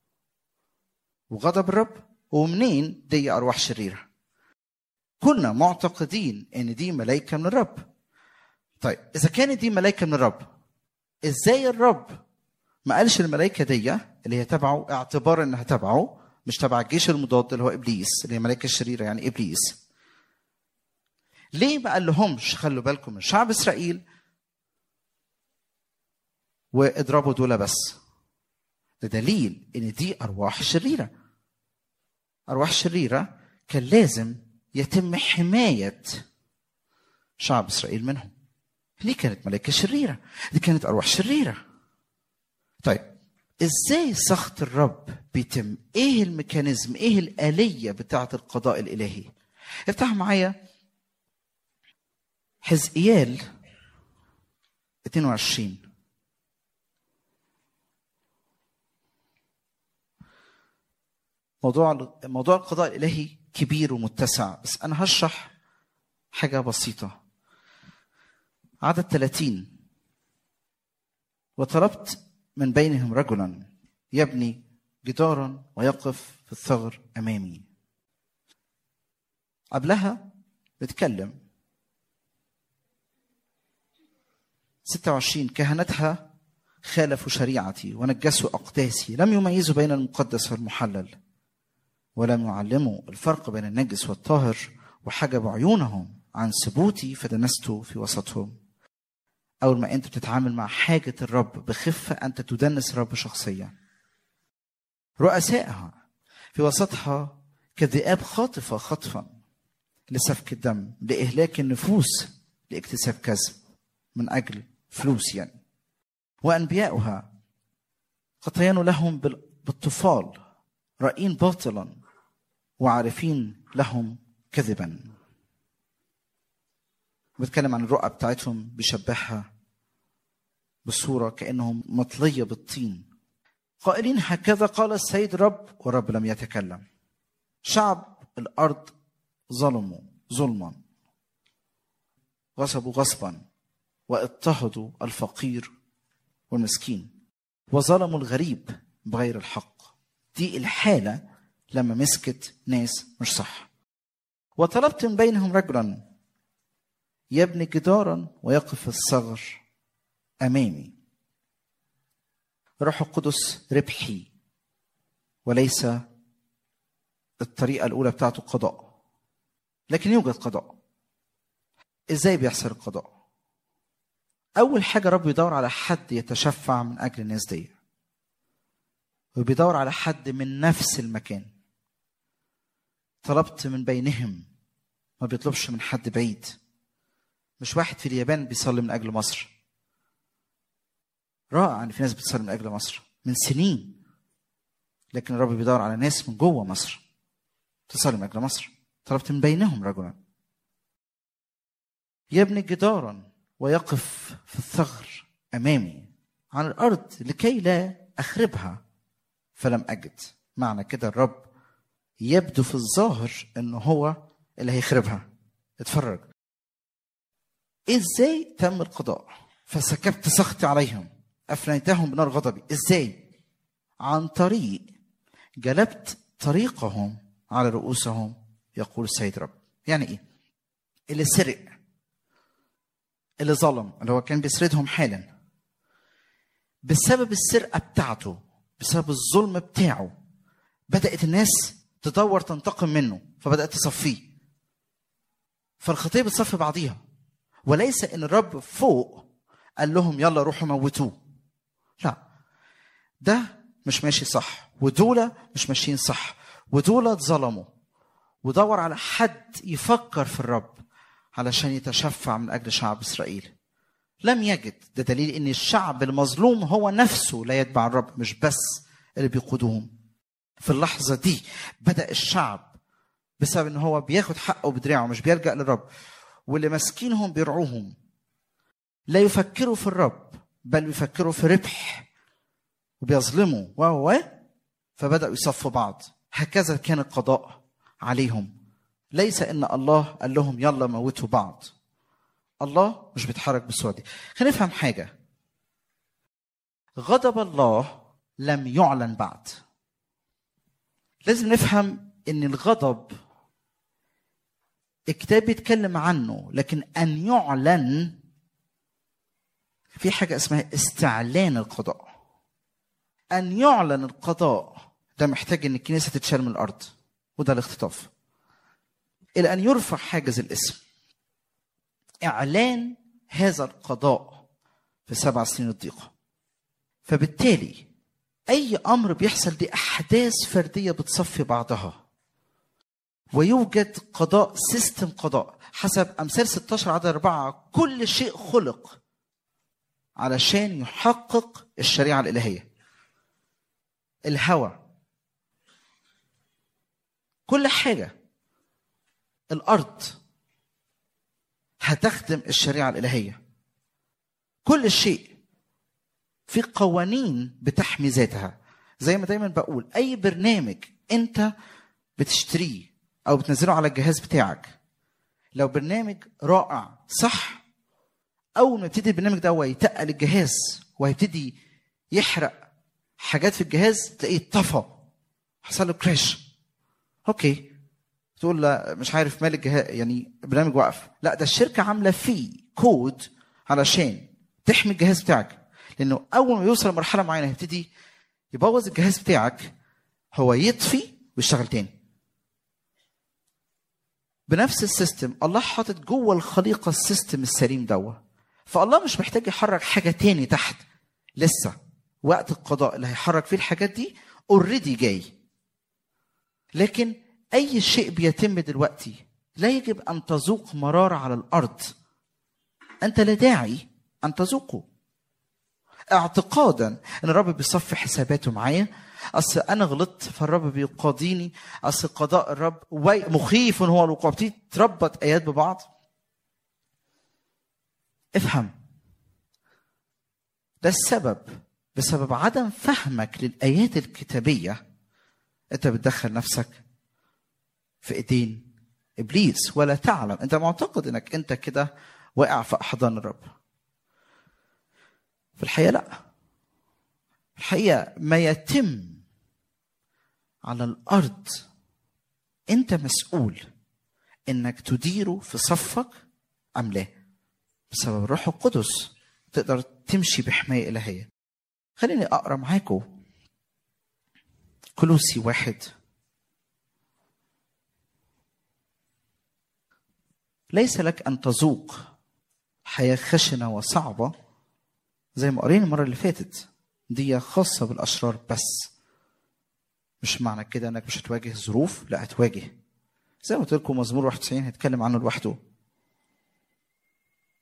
وغضب الرب ومنين دي ارواح شريره كنا معتقدين ان دي ملائكه من الرب طيب اذا كانت دي ملائكه من الرب ازاي الرب ما قالش الملائكه دي اللي هي تبعه اعتبار انها تبعه مش تبع الجيش المضاد اللي هو ابليس اللي هي ملائكه الشريره يعني ابليس ليه ما قال لهمش خلوا بالكم من شعب اسرائيل واضربوا دول بس ده دليل ان دي ارواح شريره ارواح شريره كان لازم يتم حمايه شعب اسرائيل منهم دي كانت ملائكه شريره دي كانت ارواح شريره طيب ازاي سخط الرب بيتم ايه الميكانيزم ايه الاليه بتاعه القضاء الالهي افتحوا معايا حزقيال 22 موضوع موضوع القضاء الالهي كبير ومتسع بس انا هشرح حاجه بسيطه عدد 30 وطلبت من بينهم رجلا يبني جدارا ويقف في الثغر امامي قبلها بتكلم 26 كهنتها خالفوا شريعتي ونجسوا أقداسي لم يميزوا بين المقدس والمحلل ولم يعلموا الفرق بين النجس والطاهر وحجبوا عيونهم عن ثبوتي فدنست في وسطهم أول ما أنت بتتعامل مع حاجة الرب بخفة أنت تدنس الرب شخصيا رؤسائها في وسطها كذئاب خاطفة خطفا لسفك الدم لإهلاك النفوس لاكتساب كذب من أجل فلوس يعني وأنبياؤها خطيان لهم بالطفال رأين باطلا وعارفين لهم كذبا بتكلم عن الرؤى بتاعتهم بيشبهها بصورة كأنهم مطلية بالطين قائلين هكذا قال السيد رب والرب لم يتكلم شعب الأرض ظلموا ظلما غصبوا غصبا واضطهدوا الفقير والمسكين وظلموا الغريب بغير الحق دي الحالة لما مسكت ناس مش صح وطلبت من بينهم رجلا يبني جدارا ويقف الثغر أمامي روح القدس ربحي وليس الطريقة الأولى بتاعته قضاء لكن يوجد قضاء ازاي بيحصل القضاء اول حاجه رب يدور على حد يتشفع من اجل الناس دي وبيدور على حد من نفس المكان طلبت من بينهم ما بيطلبش من حد بعيد مش واحد في اليابان بيصلي من اجل مصر رائع ان في ناس بتصلي من اجل مصر من سنين لكن الرب بيدور على ناس من جوه مصر تصلي من اجل مصر طلبت من بينهم رجلا يبني جدارا ويقف في الثغر امامي على الارض لكي لا اخربها فلم اجد معنى كده الرب يبدو في الظاهر انه هو اللي هيخربها اتفرج ازاي تم القضاء فسكبت سخطي عليهم افنيتهم بنار غضبي ازاي عن طريق جلبت طريقهم على رؤوسهم يقول السيد رب يعني ايه اللي سرق اللي ظلم اللي هو كان بيسردهم حالا بسبب السرقه بتاعته بسبب الظلم بتاعه بدات الناس تدور تنتقم منه فبدات تصفيه فالخطيه بتصفي بعضيها وليس ان الرب فوق قال لهم يلا روحوا موتوه لا ده مش ماشي صح ودول مش ماشيين صح ودول اتظلموا ودور على حد يفكر في الرب علشان يتشفع من اجل شعب اسرائيل لم يجد ده دليل ان الشعب المظلوم هو نفسه لا يتبع الرب مش بس اللي بيقودهم في اللحظه دي بدا الشعب بسبب ان هو بياخد حقه بدراعه مش بيلجا للرب واللي ماسكينهم بيرعوهم لا يفكروا في الرب بل بيفكروا في ربح وبيظلموا و و فبداوا يصفوا بعض هكذا كان القضاء عليهم ليس ان الله قال لهم يلا موتوا بعض الله مش بيتحرك بالصوره دي خلينا نفهم حاجه غضب الله لم يعلن بعد لازم نفهم ان الغضب الكتاب بيتكلم عنه لكن ان يعلن في حاجه اسمها استعلان القضاء ان يعلن القضاء ده محتاج ان الكنيسه تتشال من الارض وده الاختطاف الى ان يرفع حاجز الاسم اعلان هذا القضاء في سبع سنين الضيقه فبالتالي اي امر بيحصل دي احداث فرديه بتصفي بعضها ويوجد قضاء سيستم قضاء حسب امثال 16 عدد 4 كل شيء خلق علشان يحقق الشريعه الالهيه الهوى كل حاجه الارض هتخدم الشريعه الالهيه كل شيء في قوانين بتحمي ذاتها زي ما دايما بقول اي برنامج انت بتشتريه او بتنزله على الجهاز بتاعك لو برنامج رائع صح اول ما يبتدي البرنامج ده هو يتقل الجهاز وهيبتدي يحرق حاجات في الجهاز تلاقيه طفى حصل له كراش اوكي تقول لا مش عارف مال الجهاز يعني البرنامج وقف لا ده الشركه عامله فيه كود علشان تحمي الجهاز بتاعك لانه اول ما يوصل لمرحله معينه هيبتدي يبوظ الجهاز بتاعك هو يطفي ويشتغل تاني بنفس السيستم الله حاطط جوه الخليقه السيستم السليم دوا فالله مش محتاج يحرك حاجه تاني تحت لسه وقت القضاء اللي هيحرك فيه الحاجات دي اوريدي جاي لكن اي شيء بيتم دلوقتي لا يجب ان تذوق مراره على الارض انت لا داعي ان تذوقه اعتقادا ان الرب بيصفي حساباته معايا اصل انا غلطت فالرب بيقاضيني اصل قضاء الرب مخيف هو الوقوع بتيجي تربط ايات ببعض افهم ده السبب بسبب عدم فهمك للايات الكتابيه انت بتدخل نفسك في ايدين ابليس ولا تعلم انت معتقد انك انت كده واقع في احضان الرب في الحقيقه لا الحقيقه ما يتم على الارض انت مسؤول انك تديره في صفك ام لا بسبب الروح القدس تقدر تمشي بحمايه الهيه خليني اقرا معاكم كلوسي واحد ليس لك ان تذوق حياه خشنه وصعبه زي ما قرينا المره اللي فاتت دي خاصه بالاشرار بس مش معنى كده انك مش هتواجه ظروف لا هتواجه زي ما قلت لكم مزمور 91 هيتكلم عنه لوحده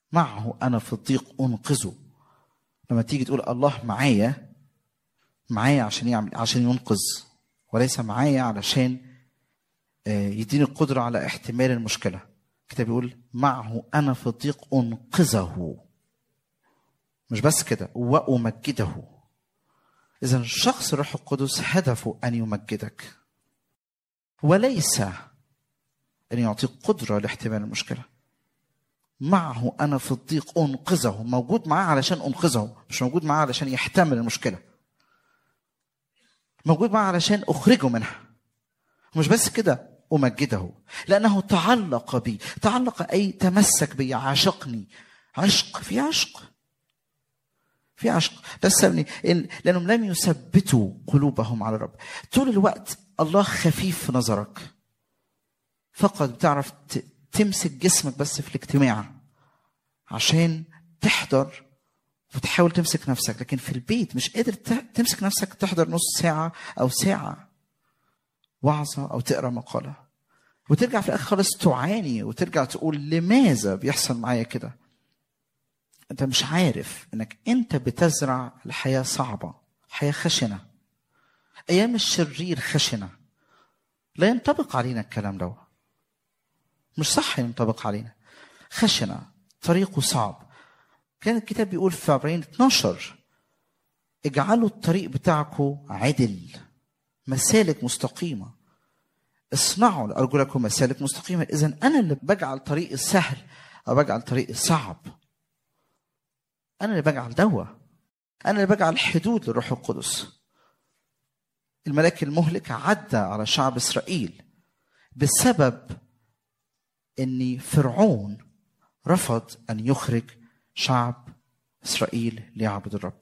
معه انا في الضيق انقذه لما تيجي تقول الله معايا معايا عشان يعمل عشان ينقذ وليس معايا علشان آه، يديني القدرة على احتمال المشكلة الكتاب بيقول معه أنا في الضيق أنقذه مش بس كده وأمجده إذا الشخص الروح القدس هدفه أن يمجدك وليس أن يعطيك قدرة لاحتمال المشكلة معه أنا في الضيق أنقذه موجود معاه علشان أنقذه مش موجود معاه علشان يحتمل المشكلة موجود معاه علشان أخرجه منها مش بس كده أمجده لأنه تعلق بي تعلق أي تمسك بي عاشقني عشق في عشق في عشق ده السبب إن- لأنهم لم يثبتوا قلوبهم على الرب طول الوقت الله خفيف في نظرك فقط بتعرف ت- تمسك جسمك بس في الاجتماع عشان تحضر وتحاول تمسك نفسك لكن في البيت مش قادر ت- تمسك نفسك تحضر نص ساعة أو ساعة وعظة أو تقرأ مقالة وترجع في الآخر خالص تعاني وترجع تقول لماذا بيحصل معايا كده أنت مش عارف إنك أنت بتزرع الحياة صعبة حياة خشنة أيام الشرير خشنة لا ينطبق علينا الكلام ده مش صح ينطبق علينا خشنة طريقه صعب كان الكتاب بيقول في عبرين 12 اجعلوا الطريق بتاعكم عدل مسالك مستقيمة اصنعوا لأرجلكم مسالك مستقيمة إذا أنا اللي بجعل طريق السهل أو بجعل طريق الصعب أنا اللي بجعل دوا أنا اللي بجعل حدود للروح القدس الملاك المهلك عدى على شعب إسرائيل بسبب ان فرعون رفض ان يخرج شعب اسرائيل ليعبد الرب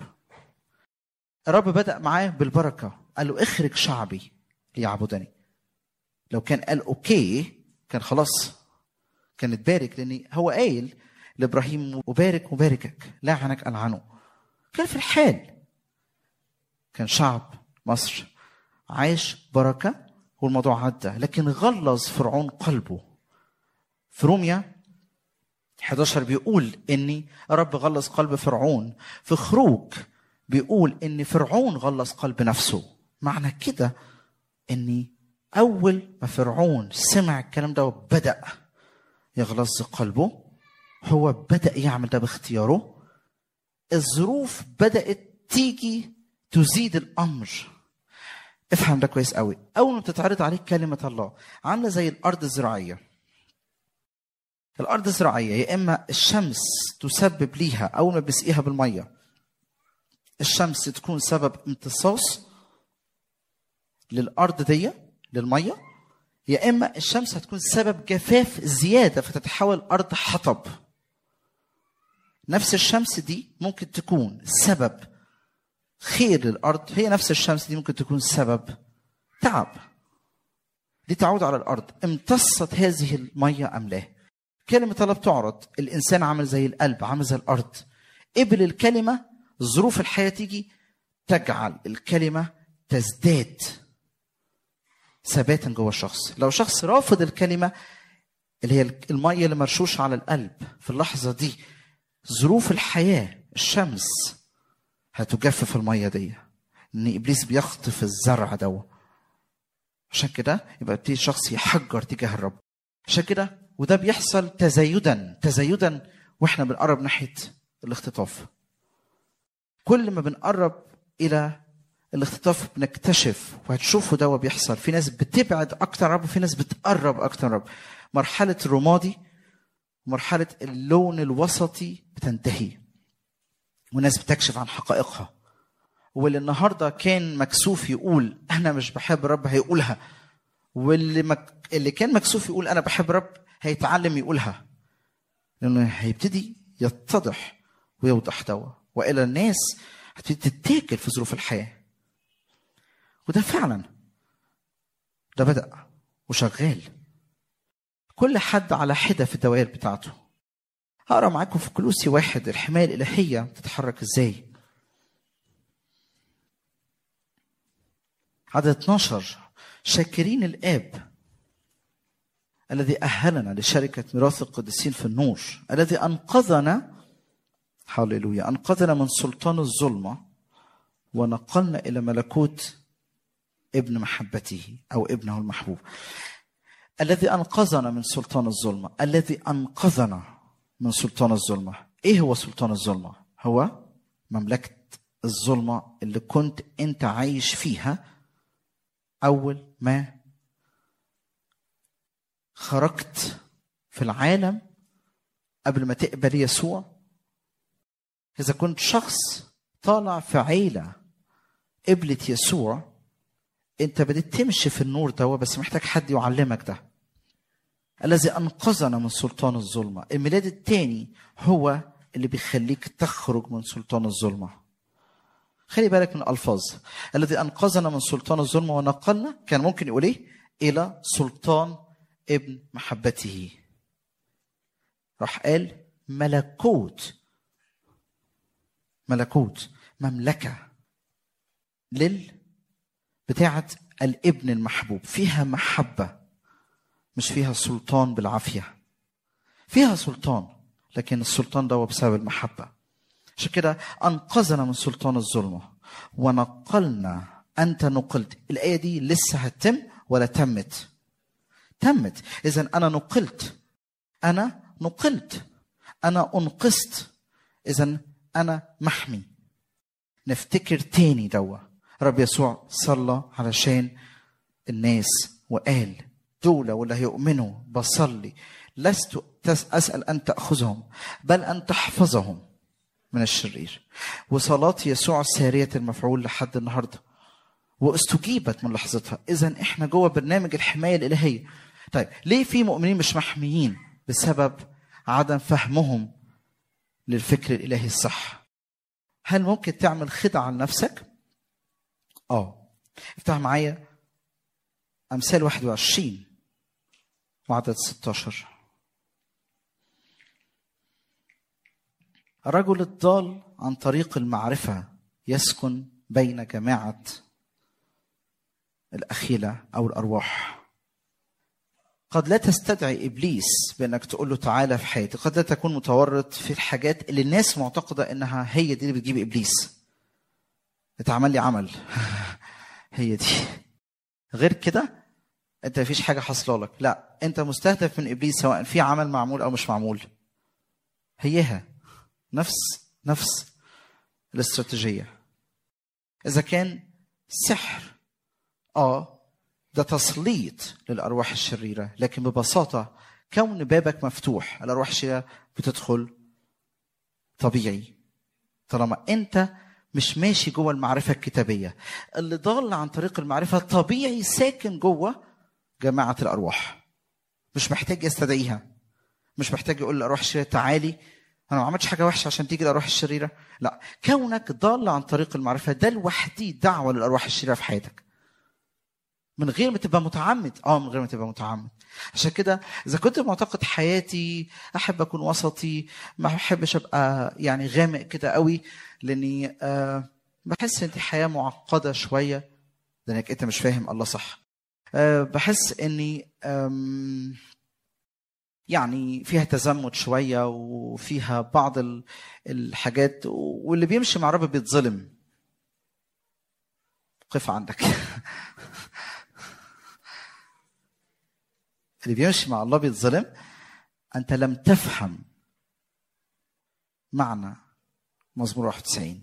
الرب بدا معاه بالبركه قال له اخرج شعبي ليعبدني لو كان قال اوكي كان خلاص كان اتبارك لان هو قايل لابراهيم وبارك وباركك لعنك العنه كان في الحال كان شعب مصر عايش بركه والموضوع عدى لكن غلظ فرعون قلبه في روميا 11 بيقول اني رب غلظ قلب فرعون في خروج بيقول ان فرعون غلظ قلب نفسه معنى كده اني اول ما فرعون سمع الكلام ده وبدا يغلظ قلبه هو بدا يعمل ده باختياره الظروف بدات تيجي تزيد الامر افهم ده كويس قوي اول ما بتتعرض عليك كلمه الله عامله زي الارض الزراعيه الارض الزراعيه يا اما الشمس تسبب ليها اول ما بسقيها بالميه الشمس تكون سبب امتصاص للارض دي للميه يا اما الشمس هتكون سبب جفاف زياده فتتحول الارض حطب نفس الشمس دي ممكن تكون سبب خير للارض هي نفس الشمس دي ممكن تكون سبب تعب لتعود على الارض امتصت هذه الميه ام لا كلمة الله بتعرض الإنسان عامل زي القلب عامل زي الأرض قبل الكلمة ظروف الحياة تيجي تجعل الكلمة تزداد ثباتا جوه الشخص لو شخص رافض الكلمة اللي هي المية اللي مرشوشة على القلب في اللحظة دي ظروف الحياة الشمس هتجفف المية دي ان ابليس بيخطف الزرع دوا عشان كده يبقى يبتدي الشخص يحجر تجاه الرب عشان كده وده بيحصل تزايدا تزايدا واحنا بنقرب ناحيه الاختطاف كل ما بنقرب الى الاختطاف بنكتشف وهتشوفوا ده بيحصل في ناس بتبعد اكتر رب وفي ناس بتقرب اكتر رب مرحله الرمادي مرحله اللون الوسطي بتنتهي وناس بتكشف عن حقائقها واللي النهارده كان مكسوف يقول انا مش بحب الرب هيقولها واللي مك... اللي كان مكسوف يقول انا بحب رب هيتعلم يقولها لانه هيبتدي يتضح ويوضح دوا والا الناس هتبتدي تتاكل في ظروف الحياه وده فعلا ده بدا وشغال كل حد على حده في الدوائر بتاعته هقرا معاكم في كلوسي واحد الحمايه الالهيه بتتحرك ازاي عدد 12 شاكرين الاب الذي أهلنا لشركة ميراث القديسين في النور الذي أنقذنا هللويا أنقذنا من سلطان الظلمة ونقلنا إلى ملكوت ابن محبته أو ابنه المحبوب الذي أنقذنا من سلطان الظلمة الذي أنقذنا من سلطان الظلمة إيه هو سلطان الظلمة؟ هو مملكة الظلمة اللي كنت أنت عايش فيها أول ما خرجت في العالم قبل ما تقبل يسوع إذا كنت شخص طالع في عيلة قبلت يسوع أنت بدأت تمشي في النور ده بس محتاج حد يعلمك ده الذي أنقذنا من سلطان الظلمة الميلاد الثاني هو اللي بيخليك تخرج من سلطان الظلمة خلي بالك من الألفاظ الذي أنقذنا من سلطان الظلمة ونقلنا كان ممكن يقول إيه إلى سلطان ابن محبته راح قال ملكوت ملكوت مملكة لل بتاعة الابن المحبوب فيها محبة مش فيها سلطان بالعافية فيها سلطان لكن السلطان ده هو بسبب المحبة عشان كده أنقذنا من سلطان الظلمة ونقلنا أنت نقلت الآية دي لسه هتتم ولا تمت تمت إذا أنا نقلت أنا نقلت أنا أنقذت إذا أنا محمي نفتكر تاني دوا رب يسوع صلى علشان الناس وقال دول واللي هيؤمنوا بصلي لست أسأل أن تأخذهم بل أن تحفظهم من الشرير وصلاة يسوع سارية المفعول لحد النهاردة واستجيبت من لحظتها إذا إحنا جوه برنامج الحماية الإلهية طيب ليه في مؤمنين مش محميين بسبب عدم فهمهم للفكر الإلهي الصح هل ممكن تعمل خدعة لنفسك؟ آه افتح معايا أمثال 21 وعدد 16 الرجل الضال عن طريق المعرفة يسكن بين جماعة الأخيلة أو الأرواح قد لا تستدعي إبليس بأنك تقول له تعالى في حياتي قد لا تكون متورط في الحاجات اللي الناس معتقدة إنها هي دي اللي بتجيب إبليس اتعمل لي عمل هي دي غير كده انت مفيش حاجه حاصله لك لا انت مستهدف من ابليس سواء في عمل معمول او مش معمول هيها نفس نفس الاستراتيجيه اذا كان سحر اه ده تسليط للارواح الشريره لكن ببساطه كون بابك مفتوح الارواح الشريره بتدخل طبيعي طالما انت مش ماشي جوه المعرفه الكتابيه اللي ضال عن طريق المعرفه طبيعي ساكن جوه جماعه الارواح مش محتاج يستدعيها مش محتاج يقول للارواح الشريره تعالي انا ما عملتش حاجه وحشه عشان تيجي الارواح الشريره لا كونك ضال عن طريق المعرفه ده لوحده دعوه للارواح الشريره في حياتك من غير ما تبقى متعمد اه من غير ما تبقى متعمد عشان كده اذا كنت معتقد حياتي احب اكون وسطي ما بحبش ابقى يعني غامق كده قوي لاني آه بحس ان دي حياه معقده شويه لانك انت مش فاهم الله صح أه بحس اني يعني فيها تزمت شويه وفيها بعض الحاجات واللي بيمشي مع رب بيتظلم قف عندك اللي بيمشي مع الله بيتظلم انت لم تفهم معنى مزمور 91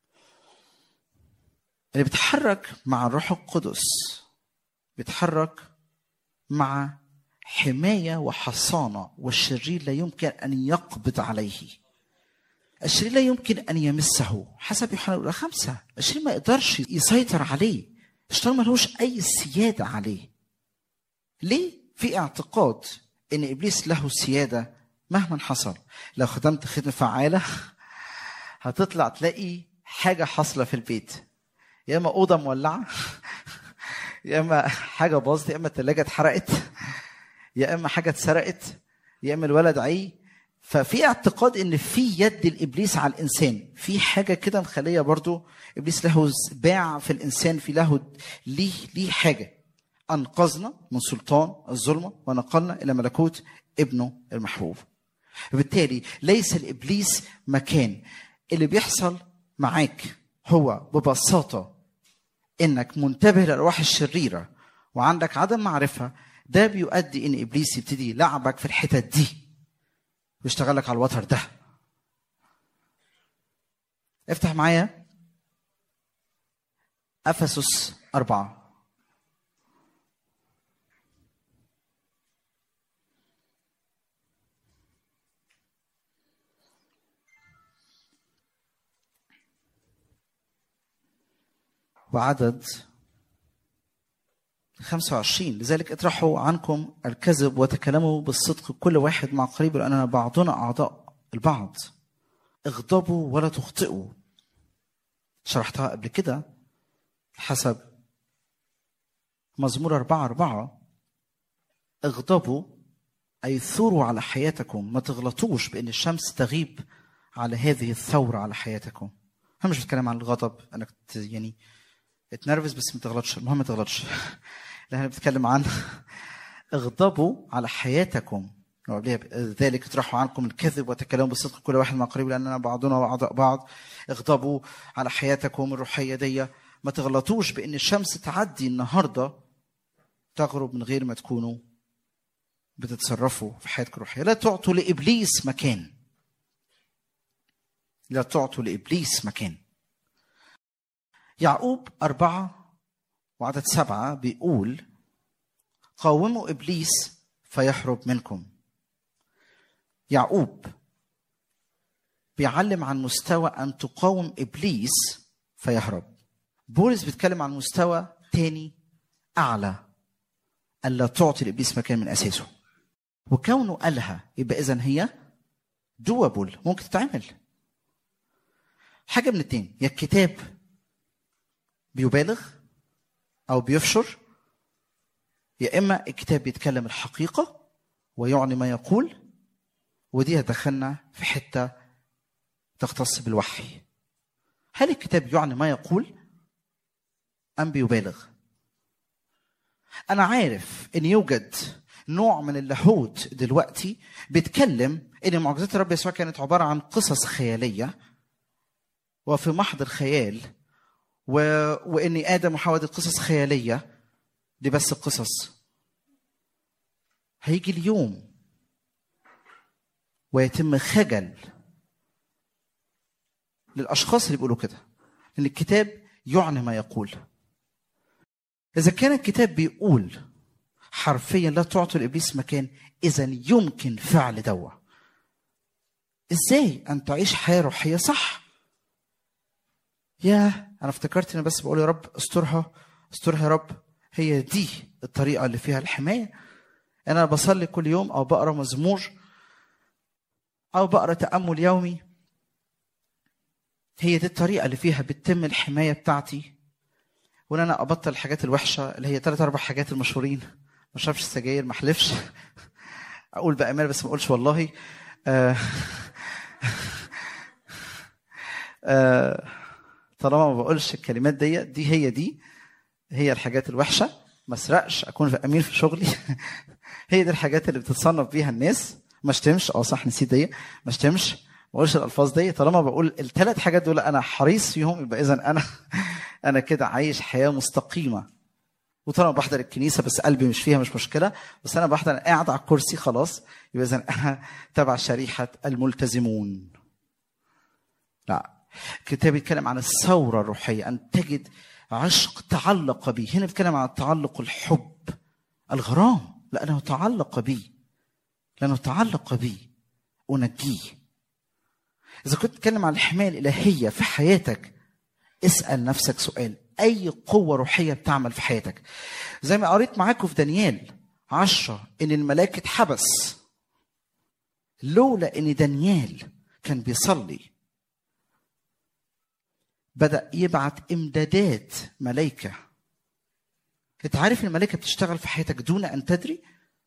اللي بيتحرك مع الروح القدس بيتحرك مع حماية وحصانة والشرير لا يمكن أن يقبض عليه الشرير لا يمكن أن يمسه حسب يوحنا الأولى خمسة الشرير ما يقدرش يسيطر عليه الشيطان ملهوش أي سيادة عليه ليه؟ في اعتقاد ان ابليس له سياده مهما حصل لو خدمت خدمه فعاله هتطلع تلاقي حاجه حاصله في البيت يا اما اوضه مولعه يا اما حاجه باظت يا اما الثلاجه اتحرقت يا اما حاجه اتسرقت يا اما الولد عي ففي اعتقاد ان في يد الابليس على الانسان في حاجه كده مخليه برضو ابليس له باع في الانسان في له ليه ليه حاجه انقذنا من سلطان الظلمه ونقلنا الى ملكوت ابنه المحبوب وبالتالي ليس الابليس مكان اللي بيحصل معاك هو ببساطه انك منتبه للارواح الشريره وعندك عدم معرفه ده بيؤدي ان ابليس يبتدي يلعبك في الحتت دي ويشتغلك على الوتر ده افتح معايا افسس أربعة وعدد 25 لذلك اطرحوا عنكم الكذب وتكلموا بالصدق كل واحد مع قريبه لأننا بعضنا أعضاء البعض اغضبوا ولا تخطئوا شرحتها قبل كده حسب مزمور أربعة أربعة اغضبوا أي ثوروا على حياتكم ما تغلطوش بأن الشمس تغيب على هذه الثورة على حياتكم أنا مش بتكلم عن الغضب أنك ت- يعني اتنرفز بس ما تغلطش المهم ما تغلطش لا احنا بنتكلم عن اغضبوا على حياتكم وقبلها ذلك اطرحوا عنكم الكذب وتكلموا بالصدق كل واحد مع قريب لاننا بعضنا اعضاء بعض اغضبوا على حياتكم الروحيه دي ما تغلطوش بان الشمس تعدي النهارده تغرب من غير ما تكونوا بتتصرفوا في حياتكم الروحيه لا تعطوا لابليس مكان لا تعطوا لابليس مكان يعقوب أربعة وعدد سبعة بيقول قاوموا إبليس فيهرب منكم يعقوب بيعلم عن مستوى أن تقاوم إبليس فيهرب بولس بيتكلم عن مستوى تاني أعلى ألا تعطي لإبليس مكان من أساسه وكونه قالها يبقى إذا هي دوبل ممكن تتعمل حاجة من اتنين يا الكتاب بيبالغ او بيفشر يا اما الكتاب بيتكلم الحقيقه ويعني ما يقول ودي هتدخلنا في حته تختص بالوحي هل الكتاب يعني ما يقول ام بيبالغ انا عارف ان يوجد نوع من اللاهوت دلوقتي بيتكلم ان معجزات الرب يسوع كانت عباره عن قصص خياليه وفي محض الخيال و... وان ادم وحواء دي قصص خياليه دي بس قصص هيجي اليوم ويتم خجل للاشخاص اللي بيقولوا كده لان الكتاب يعني ما يقول اذا كان الكتاب بيقول حرفيا لا تعطي لابليس مكان اذا يمكن فعل دوا ازاي ان تعيش حياه روحيه صح يا انا افتكرت اني بس بقول يا رب استرها استرها يا رب هي دي الطريقه اللي فيها الحمايه انا بصلي كل يوم او بقرا مزمور او بقرا تامل يومي هي دي الطريقه اللي فيها بتتم الحمايه بتاعتي وان انا ابطل الحاجات الوحشه اللي هي ثلاث اربع حاجات المشهورين ما اشربش السجاير ما احلفش اقول بامانه بس ما اقولش والله آه آه طالما ما بقولش الكلمات دي دي هي دي هي الحاجات الوحشه ما اسرقش اكون في امين في شغلي هي دي الحاجات اللي بتتصنف بيها الناس ما اشتمش اه صح نسيت دي ما اشتمش ما اقولش الالفاظ دي طالما بقول الثلاث حاجات دول انا حريص فيهم يبقى اذا انا انا كده عايش حياه مستقيمه وطالما بحضر الكنيسه بس قلبي مش فيها مش مشكله بس انا بحضر أنا قاعد على الكرسي خلاص يبقى اذا انا تبع شريحه الملتزمون لا الكتاب بيتكلم عن الثورة الروحية أن تجد عشق تعلق بي هنا بيتكلم عن التعلق الحب الغرام لأنه تعلق بي لأنه تعلق بي أنجيه إذا كنت تتكلم عن الحماية الإلهية في حياتك اسأل نفسك سؤال أي قوة روحية بتعمل في حياتك زي ما قريت معاكم في دانيال عشرة إن الملاك اتحبس لولا إن دانيال كان بيصلي بدأ يبعت إمدادات ملائكة أنت عارف الملائكة بتشتغل في حياتك دون أن تدري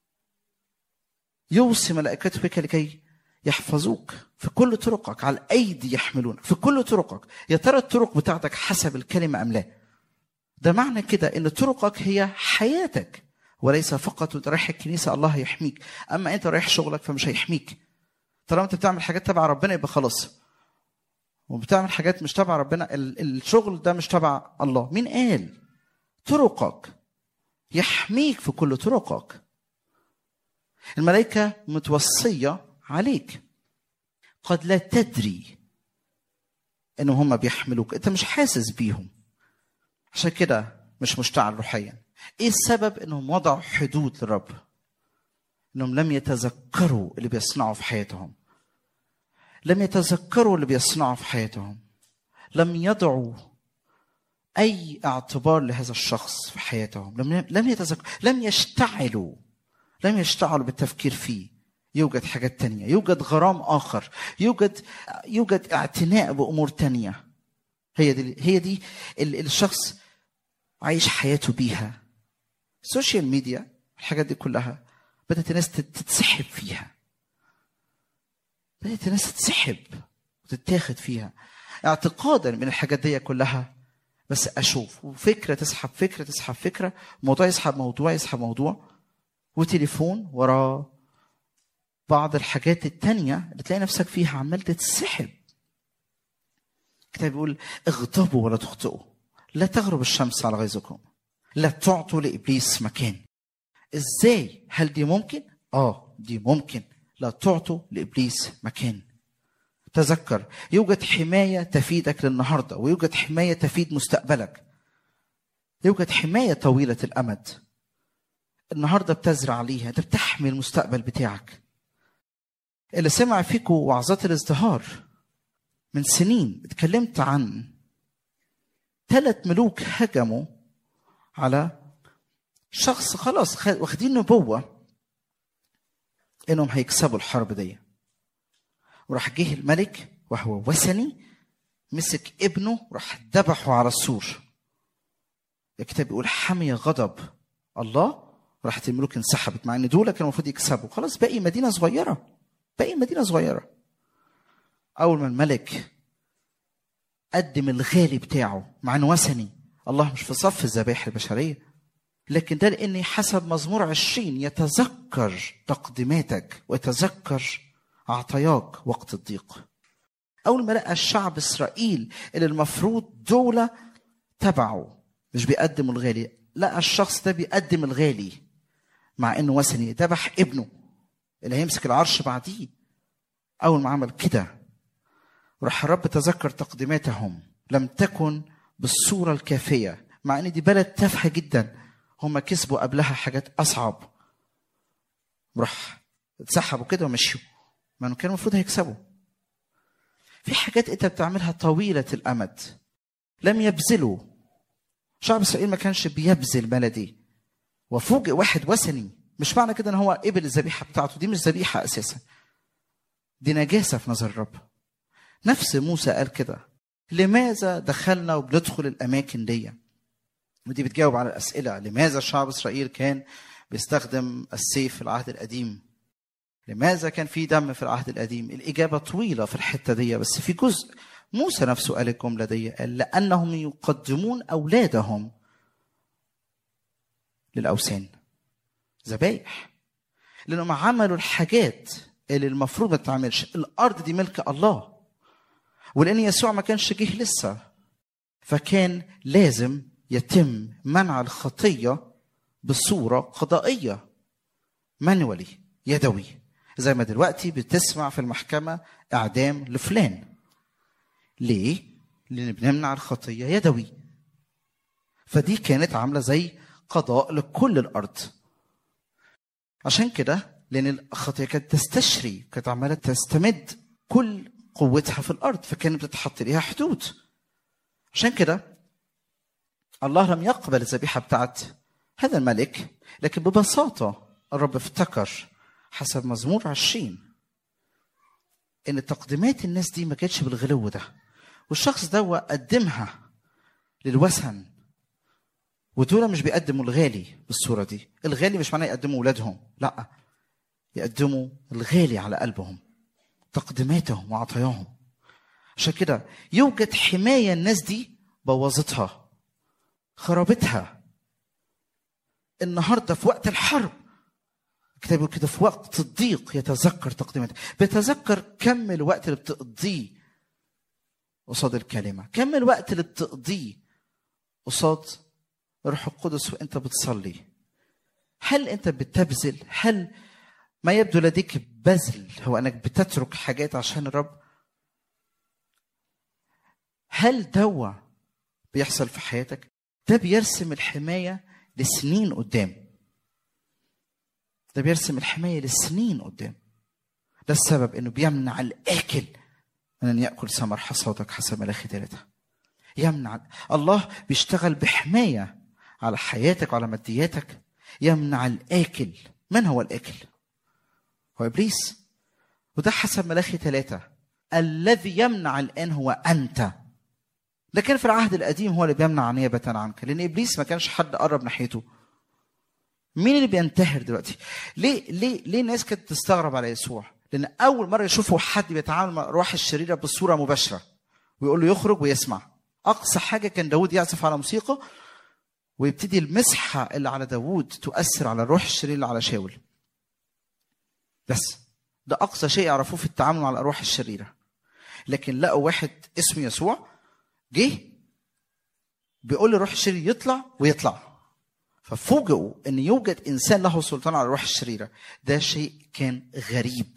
يوصي ملائكته بك لكي يحفظوك في كل طرقك على الأيدي يحملونك في كل طرقك يا ترى الطرق بتاعتك حسب الكلمة أم لا ده معنى كده ان طرقك هي حياتك وليس فقط وانت رايح الكنيسه الله هيحميك اما انت رايح شغلك فمش هيحميك طالما انت بتعمل حاجات تبع ربنا يبقى خلاص وبتعمل حاجات مش تبع ربنا ال- الشغل ده مش تبع الله مين قال طرقك يحميك في كل طرقك الملائكة متوصية عليك قد لا تدري انهم هم بيحملوك انت مش حاسس بيهم عشان كده مش مشتعل روحيا ايه السبب انهم وضعوا حدود للرب انهم لم يتذكروا اللي بيصنعوا في حياتهم لم يتذكروا اللي بيصنعوا في حياتهم لم يضعوا اي اعتبار لهذا الشخص في حياتهم لم لم يتذكروا لم يشتعلوا لم يشتعلوا بالتفكير فيه يوجد حاجات تانية يوجد غرام آخر يوجد يوجد اعتناء بأمور تانية هي دي هي دي ال- الشخص عايش حياته بيها السوشيال ميديا الحاجات دي كلها بدأت الناس تت- تتسحب فيها بدأت الناس تتسحب وتتاخد فيها اعتقادا من الحاجات دي كلها بس اشوف وفكره تسحب فكره تسحب فكره موضوع يسحب موضوع يسحب موضوع وتليفون وراه بعض الحاجات التانية اللي تلاقي نفسك فيها عمال تتسحب الكتاب بيقول اغضبوا ولا تخطئوا لا تغرب الشمس على غيظكم لا تعطوا لابليس مكان ازاي هل دي ممكن اه دي ممكن لا تعطوا لابليس مكان تذكر يوجد حمايه تفيدك للنهارده ويوجد حمايه تفيد مستقبلك يوجد حمايه طويله الامد النهارده بتزرع عليها انت بتحمي المستقبل بتاعك اللي سمع فيكم وعظات الازدهار من سنين اتكلمت عن ثلاث ملوك هجموا على شخص خلاص خ- واخدين نبوة انهم هيكسبوا الحرب دي وراح جه الملك وهو وثني مسك ابنه وراح ذبحه على السور الكتاب بيقول حمي غضب الله راحت الملوك انسحبت مع ان دول كانوا المفروض يكسبوا خلاص باقي مدينه صغيره باقي مدينه صغيره اول ما الملك قدم الغالي بتاعه مع انه وثني الله مش في صف الذبائح البشريه لكن ده لاني حسب مزمور عشرين يتذكر تقديماتك ويتذكر عطاياك وقت الضيق اول ما لقى الشعب اسرائيل اللي المفروض دول تبعه مش بيقدموا الغالي لقى الشخص ده بيقدم الغالي مع انه وثني ذبح ابنه اللي هيمسك العرش بعديه اول ما عمل كده راح الرب تذكر تقديماتهم لم تكن بالصورة الكافية مع ان دي بلد تافهة جدا هم كسبوا قبلها حاجات اصعب راح اتسحبوا كده ومشيوا ما انه كان المفروض هيكسبوا في حاجات انت بتعملها طويلة الامد لم يبذلوا شعب اسرائيل ما كانش بيبذل بلدي وفوجئ واحد وثني مش معنى كده ان هو قبل الذبيحه بتاعته دي مش ذبيحه اساسا دي نجاسه في نظر الرب نفس موسى قال كده لماذا دخلنا وبندخل الاماكن دي ودي بتجاوب على الاسئله لماذا شعب اسرائيل كان بيستخدم السيف في العهد القديم لماذا كان في دم في العهد القديم الاجابه طويله في الحته دي بس في جزء موسى نفسه قال الجمله دي قال لانهم يقدمون اولادهم للاوثان ذبايح لانهم عملوا الحاجات اللي المفروض ما تتعملش الارض دي ملك الله ولان يسوع ما كانش جه لسه فكان لازم يتم منع الخطيه بصوره قضائيه مانولي يدوي زي ما دلوقتي بتسمع في المحكمه اعدام لفلان ليه لان بنمنع الخطيه يدوي فدي كانت عامله زي قضاء لكل الارض عشان كده لان الخطيه كانت تستشري كانت عماله تستمد كل قوتها في الارض فكانت بتتحط ليها حدود عشان كده الله لم يقبل الذبيحه بتاعت هذا الملك لكن ببساطه الرب افتكر حسب مزمور عشرين ان تقديمات الناس دي ما كانتش بالغلو ده والشخص ده قدمها للوثن ودول مش بيقدموا الغالي بالصورة دي الغالي مش معناه يقدموا ولادهم لا يقدموا الغالي على قلبهم تقديماتهم وعطاياهم عشان كده يوجد حماية الناس دي بوظتها خرابتها النهارده في وقت الحرب الكتاب يقول كده في وقت الضيق يتذكر تقديماته بيتذكر كم الوقت اللي بتقضيه قصاد الكلمة كم الوقت اللي بتقضيه قصاد الروح القدس وانت بتصلي هل انت بتبذل هل ما يبدو لديك بذل هو انك بتترك حاجات عشان الرب هل دوا بيحصل في حياتك ده بيرسم الحماية لسنين قدام ده بيرسم الحماية لسنين قدام ده السبب انه بيمنع الاكل من ان ياكل ثمر حصادك حسب ملاخي ثلاثة يمنع الله بيشتغل بحماية على حياتك وعلى مادياتك يمنع الاكل من هو الاكل هو ابليس وده حسب ملاخي ثلاثة الذي يمنع الان هو انت لكن في العهد القديم هو اللي بيمنع نيابة عنك لأن إبليس ما كانش حد قرب ناحيته مين اللي بينتهر دلوقتي ليه ليه ليه الناس كانت تستغرب على يسوع لأن أول مرة يشوفوا حد بيتعامل مع الروح الشريرة بصورة مباشرة ويقول له يخرج ويسمع أقصى حاجة كان داود يعزف على موسيقى ويبتدي المسحة اللي على داود تؤثر على الروح الشرير اللي على شاول بس ده أقصى شيء يعرفوه في التعامل مع الأرواح الشريرة لكن لقوا واحد اسمه يسوع جه بيقول للروح الشرير يطلع ويطلع ففوجئوا ان يوجد انسان له سلطان على الروح الشريره ده شيء كان غريب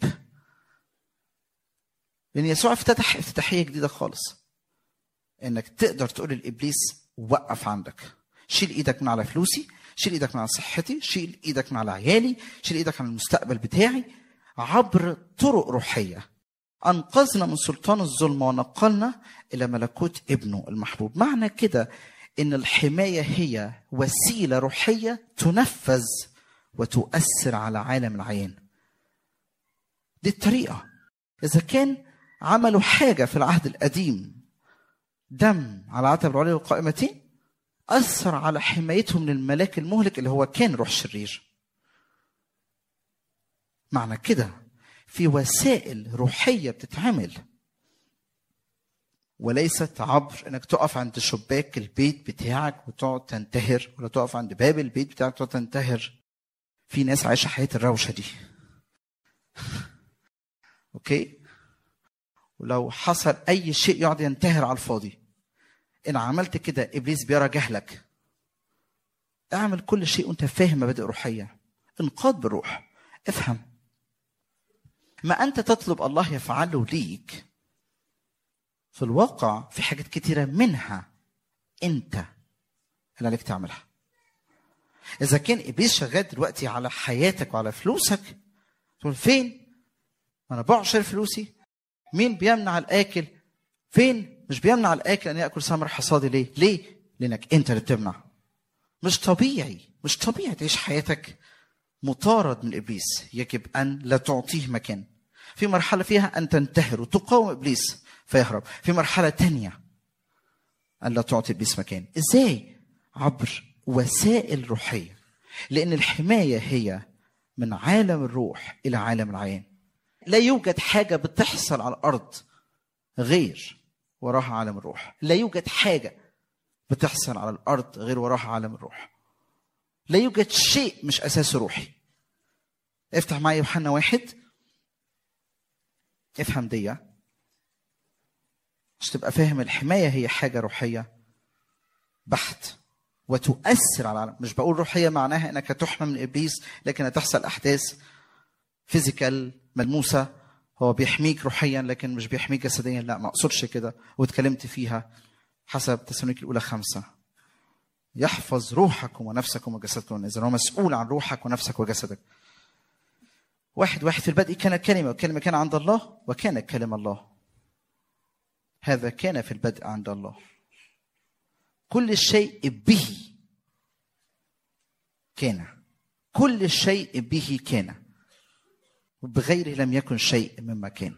لان يسوع افتتح افتتاحيه جديده خالص انك تقدر تقول لابليس وقف عندك شيل ايدك من على فلوسي شيل ايدك من على صحتي شيل ايدك من على عيالي شيل ايدك عن المستقبل بتاعي عبر طرق روحيه انقذنا من سلطان الظلم ونقلنا الى ملكوت ابنه المحبوب معنى كده ان الحمايه هي وسيله روحيه تنفذ وتؤثر على عالم العيان دي الطريقه اذا كان عملوا حاجه في العهد القديم دم على عتب العليا والقائمتين اثر على حمايتهم من الملاك المهلك اللي هو كان روح شرير معنى كده في وسائل روحيه بتتعمل وليست عبر انك تقف عند شباك البيت بتاعك وتقعد تنتهر ولا تقف عند باب البيت بتاعك وتقعد تنتهر في ناس عايشه حياه الروشه دي اوكي ولو حصل اي شيء يقعد ينتهر على الفاضي ان عملت كده ابليس بيرى جهلك اعمل كل شيء وانت فاهم مبادئ روحيه انقاذ بالروح افهم ما انت تطلب الله يفعله ليك في الواقع في حاجات كتيره منها انت اللي عليك تعملها اذا كان ابليس شغال دلوقتي على حياتك وعلى فلوسك تقول فين انا بعشر فلوسي مين بيمنع الاكل فين مش بيمنع الاكل ان ياكل ثمر حصادي ليه ليه لانك انت اللي بتمنع مش طبيعي مش طبيعي تعيش حياتك مطارد من ابليس يجب ان لا تعطيه مكان في مرحله فيها ان تنتهر وتقاوم ابليس فيهرب في مرحله تانية ان لا تعطي ابليس مكان ازاي عبر وسائل روحيه لان الحمايه هي من عالم الروح الى عالم العين لا يوجد حاجه بتحصل على الارض غير وراها عالم الروح لا يوجد حاجه بتحصل على الارض غير وراها عالم الروح لا يوجد شيء مش اساسه روحي افتح معايا يوحنا واحد افهم دي مش تبقى فاهم الحماية هي حاجة روحية بحت وتؤثر على العالم مش بقول روحية معناها انك هتحمى من ابليس لكن هتحصل احداث فيزيكال ملموسة هو بيحميك روحيا لكن مش بيحميك جسديا لا ما اقصدش كده واتكلمت فيها حسب تسالونيك الاولى خمسة يحفظ روحكم ونفسكم وجسدكم اذا هو مسؤول عن روحك ونفسك وجسدك واحد واحد في البدء كان كلمة والكلمة كان عند الله وكان كلمة الله هذا كان في البدء عند الله كل شيء به كان كل شيء به كان وبغيره لم يكن شيء مما كان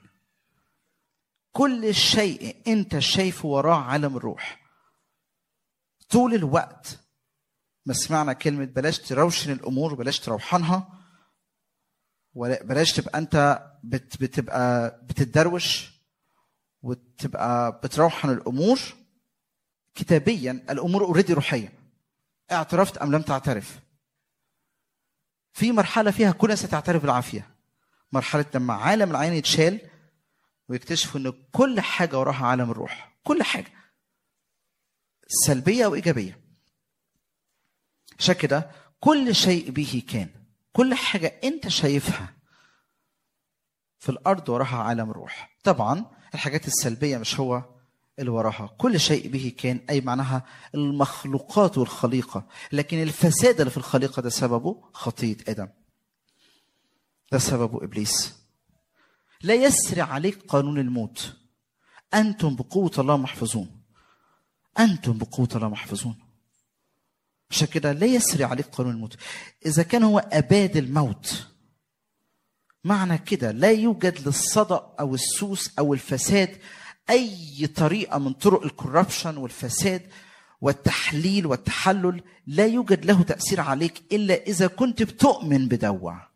كل شيء انت شايفه وراه عالم الروح طول الوقت ما سمعنا كلمة بلاش تروشن الأمور بلاش تروحنها بلاش تبقى أنت بت بتبقى بتتدروش وتبقى بتروحن الأمور كتابيا الأمور اوريدي روحية اعترفت ام لم تعترف في مرحله فيها كل الناس هتعترف بالعافيه مرحله لما عالم العين يتشال ويكتشفوا ان كل حاجه وراها عالم الروح كل حاجه سلبيه وايجابيه عشان كده كل شيء به كان كل حاجه انت شايفها في الارض وراها عالم الروح طبعا الحاجات السلبيه مش هو اللي وراها كل شيء به كان اي معناها المخلوقات والخليقه لكن الفساد اللي في الخليقه ده سببه خطيه ادم ده سببه ابليس لا يسري عليك قانون الموت انتم بقوه الله محفوظون انتم بقوه الله محفوظون عشان كده لا يسري عليك قانون الموت اذا كان هو اباد الموت معنى كده لا يوجد للصدأ او السوس او الفساد اي طريقه من طرق الكوربشن والفساد والتحليل والتحلل لا يوجد له تاثير عليك الا اذا كنت بتؤمن بدوع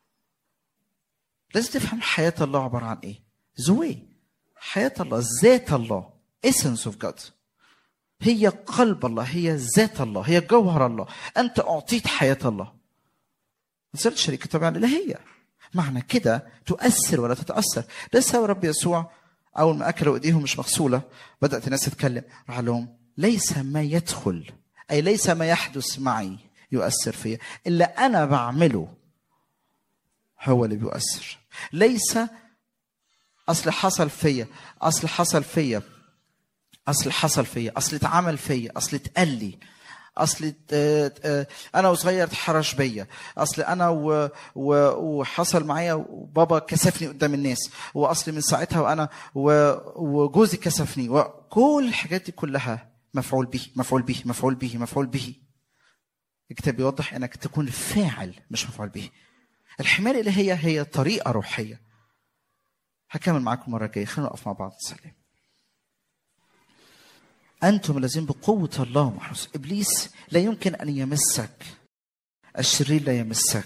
لازم تفهم حياه الله عباره عن ايه زوي حياه الله ذات الله essence of God هي قلب الله هي ذات الله هي جوهر الله انت اعطيت حياه الله صرت شريك طبعا الالهيه معنى كده تؤثر ولا تتاثر ده سوى رب يسوع اول ما اكلوا ايديهم مش مغسوله بدات الناس تتكلم راح لهم ليس ما يدخل اي ليس ما يحدث معي يؤثر فيا الا انا بعمله هو اللي بيؤثر ليس اصل حصل فيا اصل حصل فيا اصل حصل فيا اصل اتعمل فيا اصل اتقال لي اصل انا وصغير اتحرش بيا اصل انا و... و... وحصل معايا وبابا كسفني قدام الناس واصل من ساعتها وانا و... وجوزي كسفني وكل الحاجات دي كلها مفعول به مفعول به مفعول به مفعول به الكتاب بيوضح انك تكون فاعل مش مفعول به الحمايه الالهيه هي طريقه روحيه هكمل معاكم المره الجايه خلينا نقف مع بعض نسلم أنتم الذين بقوة الله محروس إبليس لا يمكن أن يمسك الشرير لا يمسك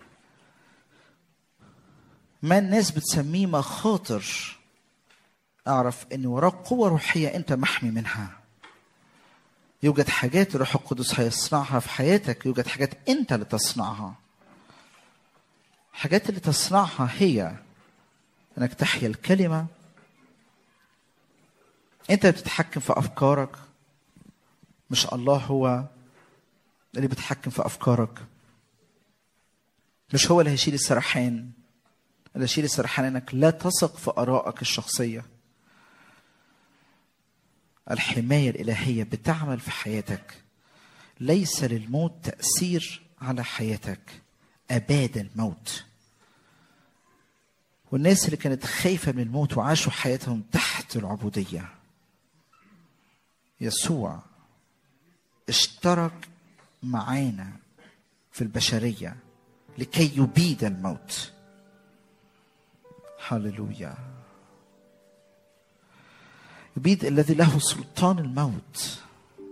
ما الناس بتسميه مخاطر أعرف أن وراك قوة روحية أنت محمي منها يوجد حاجات الروح القدس هيصنعها في حياتك يوجد حاجات أنت اللي تصنعها الحاجات اللي تصنعها هي أنك تحيا الكلمة انت بتتحكم في افكارك مش الله هو اللي بيتحكم في افكارك مش هو اللي هيشيل السرحان اللي هيشيل السرحان انك لا تثق في ارائك الشخصيه الحمايه الالهيه بتعمل في حياتك ليس للموت تاثير على حياتك اباد الموت والناس اللي كانت خايفه من الموت وعاشوا حياتهم تحت العبوديه يسوع اشترك معانا في البشرية لكي يبيد الموت هللويا يبيد الذي له سلطان الموت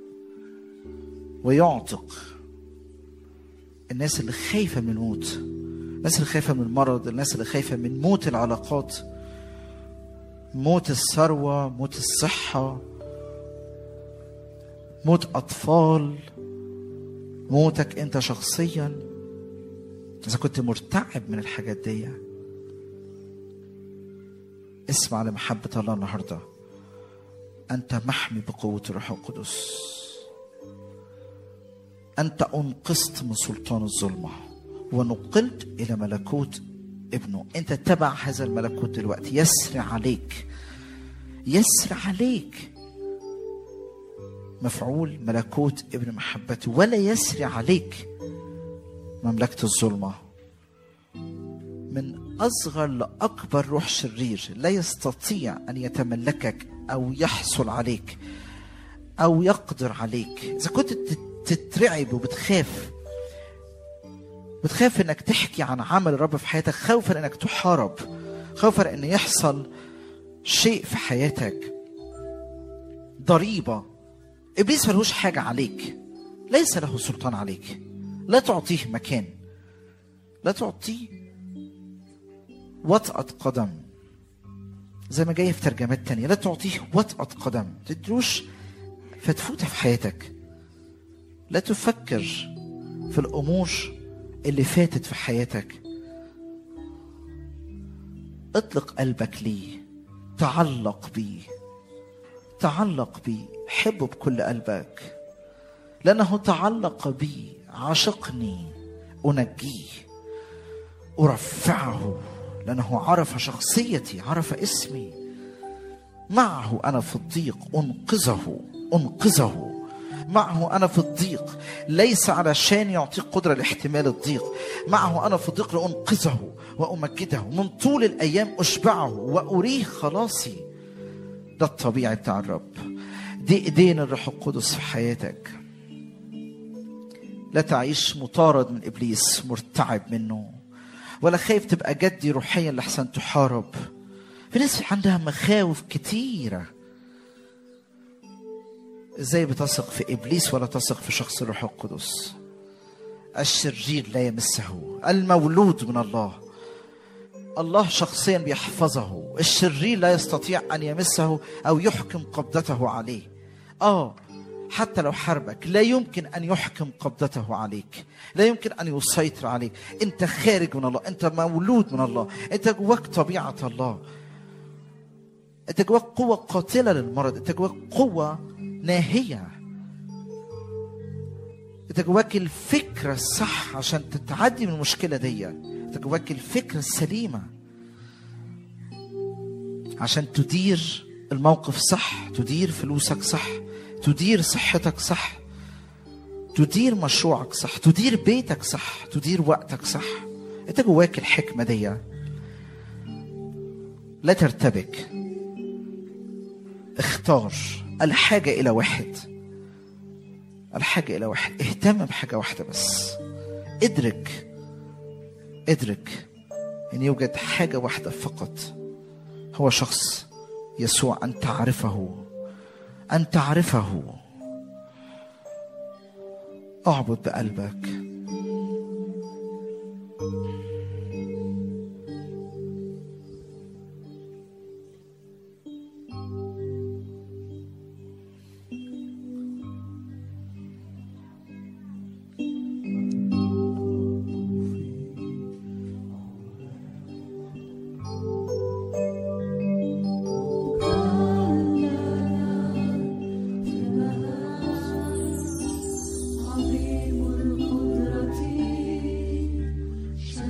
ويعتق الناس اللي خايفة من الموت الناس اللي خايفة من المرض الناس اللي خايفة من موت العلاقات موت الثروة موت الصحة موت أطفال موتك أنت شخصيا إذا كنت مرتعب من الحاجات دي اسمع لمحبة الله النهاردة أنت محمي بقوة الروح القدس أنت أنقذت من سلطان الظلمة ونقلت إلى ملكوت ابنه أنت تبع هذا الملكوت دلوقتي يسري عليك يسري عليك مفعول ملكوت ابن محبته ولا يسري عليك مملكة الظلمة من أصغر لأكبر روح شرير لا يستطيع أن يتملكك أو يحصل عليك أو يقدر عليك إذا كنت تترعب وبتخاف بتخاف انك تحكي عن عمل الرب في حياتك خوفا انك تحارب خوفا ان يحصل شيء في حياتك ضريبه ابليس ملهوش حاجه عليك ليس له سلطان عليك لا تعطيه مكان لا تعطيه وطأة قدم زي ما جاي في ترجمات تانية لا تعطيه وطأة قدم تدروش فتفوتة في حياتك لا تفكر في الامور اللي فاتت في حياتك اطلق قلبك ليه تعلق بيه تعلق بيه حبه بكل قلبك لانه تعلق بي عشقني انجيه ارفعه لانه عرف شخصيتي عرف اسمي معه انا في الضيق انقذه انقذه معه انا في الضيق ليس علشان يعطيك قدره لاحتمال الضيق معه انا في الضيق لانقذه وامجده من طول الايام اشبعه واريه خلاصي ده الطبيعي بتاع الرب دي ايدين الروح القدس في حياتك لا تعيش مطارد من ابليس مرتعب منه ولا خايف تبقى جدي روحيا لحسن تحارب في ناس عندها مخاوف كتيره ازاي بتثق في ابليس ولا تثق في شخص الروح القدس الشرير لا يمسه المولود من الله الله شخصيا بيحفظه الشرير لا يستطيع ان يمسه او يحكم قبضته عليه اه حتى لو حاربك لا يمكن ان يحكم قبضته عليك لا يمكن ان يسيطر عليك انت خارج من الله انت مولود من الله انت جواك طبيعه الله انت جواك قوه قاتله للمرض انت جواك قوه ناهيه انت جواك الفكره الصح عشان تتعدي من المشكله دي انت جواك الفكره السليمه عشان تدير الموقف صح تدير فلوسك صح تدير صحتك صح تدير مشروعك صح تدير بيتك صح تدير وقتك صح انت جواك الحكمه دي لا ترتبك اختار الحاجه الى واحد الحاجه الى واحد اهتم بحاجه واحده بس ادرك ادرك ان يوجد حاجه واحده فقط هو شخص يسوع ان تعرفه ان تعرفه اعبد بقلبك عظيم القدرة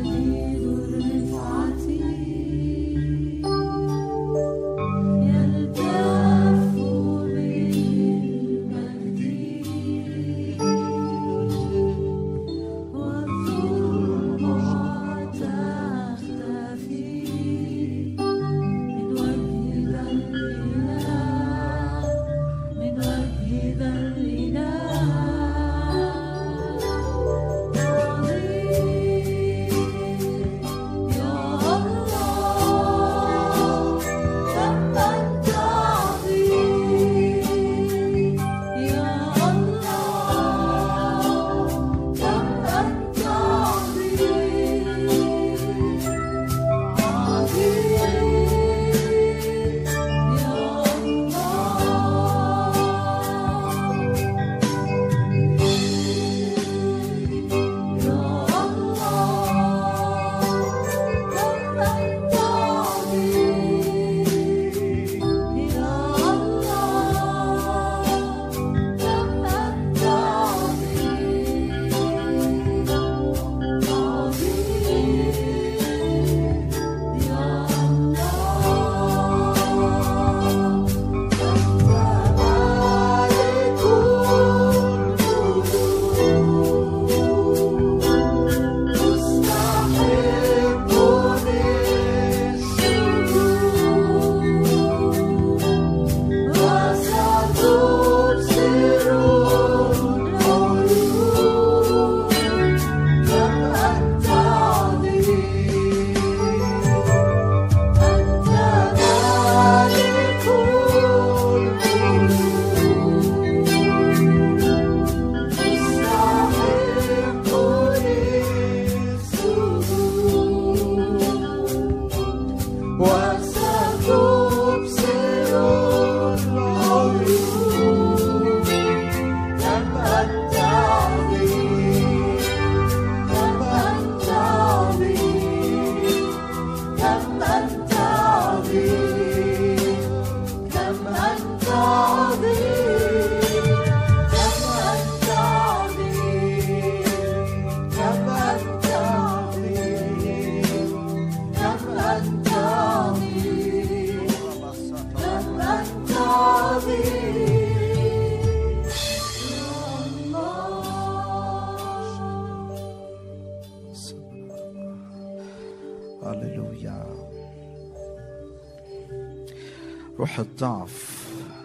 روح الضعف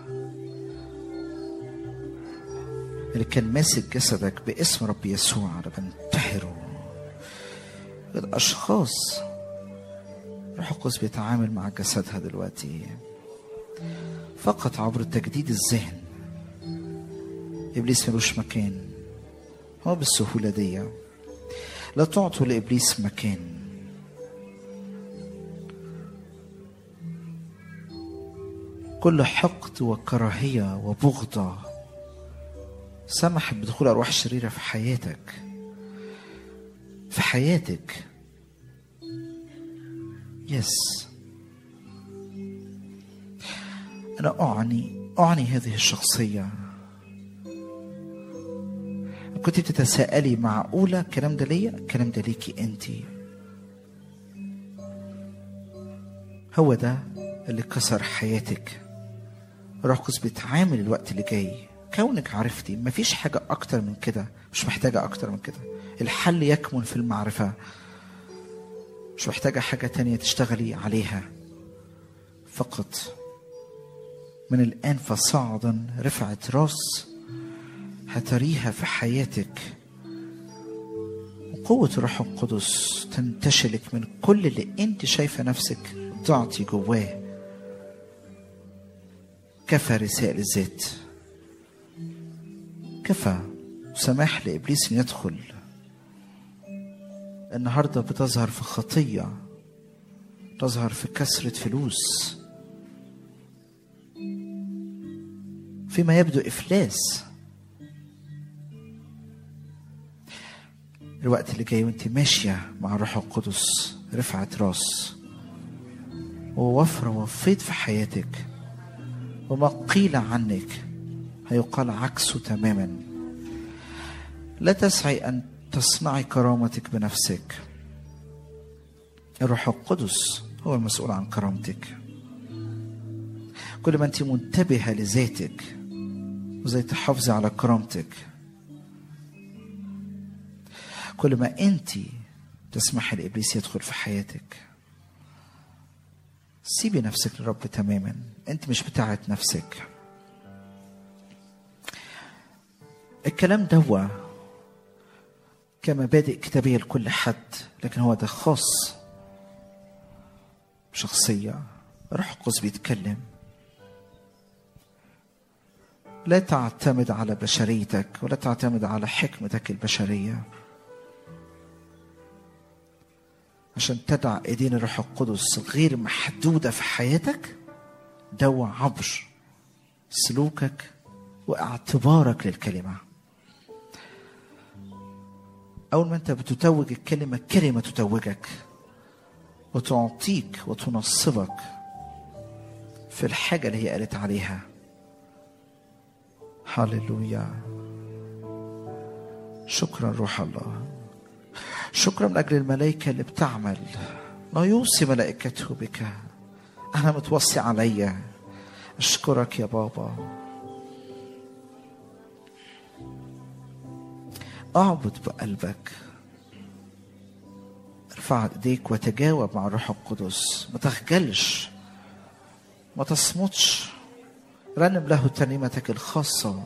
اللي كان ماسك جسدك باسم رب يسوع انا بنتهره الاشخاص روح القدس بيتعامل مع جسدها دلوقتي فقط عبر تجديد الذهن ابليس ملوش مكان هو بالسهوله دي لا تعطوا لابليس مكان كل حقد وكراهيه وبغضه سمح بدخول ارواح شريره في حياتك في حياتك يس انا اعني اعني هذه الشخصيه كنت بتتساءلي معقوله الكلام ده ليا الكلام ده ليكي انت هو ده اللي كسر حياتك روح القدس بيتعامل الوقت اللي جاي كونك عرفتي مفيش حاجة أكتر من كده مش محتاجة أكتر من كده الحل يكمن في المعرفة مش محتاجة حاجة تانية تشتغلي عليها فقط من الآن فصاعدا رفعت راس هتريها في حياتك وقوة الروح القدس تنتشلك من كل اللي انت شايفة نفسك ضعتي جواه كفى رسائل الذات كفى سماح لابليس ان يدخل النهارده بتظهر في خطيه تظهر في كسره فلوس فيما يبدو افلاس الوقت اللي جاي وانت ماشيه مع الروح القدس رفعت راس ووفره وفيت في حياتك وما قيل عنك هيقال عكسه تماما لا تسعي ان تصنعي كرامتك بنفسك الروح القدس هو المسؤول عن كرامتك كل ما انت منتبهه لذاتك وزي تحافظي على كرامتك كل ما انت تسمحي لابليس يدخل في حياتك سيبي نفسك للرب تماما انت مش بتاعت نفسك الكلام ده كمبادئ كتابية لكل حد لكن هو ده خاص شخصية روح القدس بيتكلم لا تعتمد على بشريتك ولا تعتمد على حكمتك البشرية عشان تدع ايدين الروح القدس غير محدودة في حياتك دو عبر سلوكك واعتبارك للكلمة أول ما أنت بتتوج الكلمة كلمة تتوجك وتعطيك وتنصبك في الحاجة اللي هي قالت عليها هللويا شكرا روح الله شكرا من أجل الملائكة اللي بتعمل لا يوصي ملائكته بك أنا متوصي عليا أشكرك يا بابا اعبد بقلبك ارفع ايديك وتجاوب مع الروح القدس ما تخجلش ما تصمتش رنم له ترنيمتك الخاصة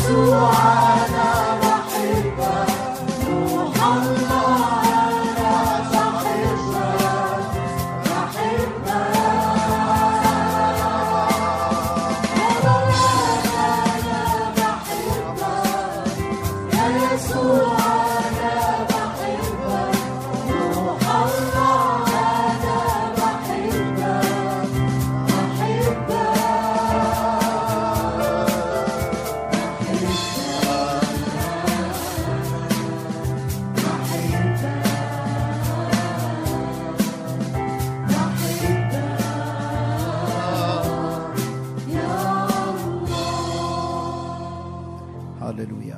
هللويا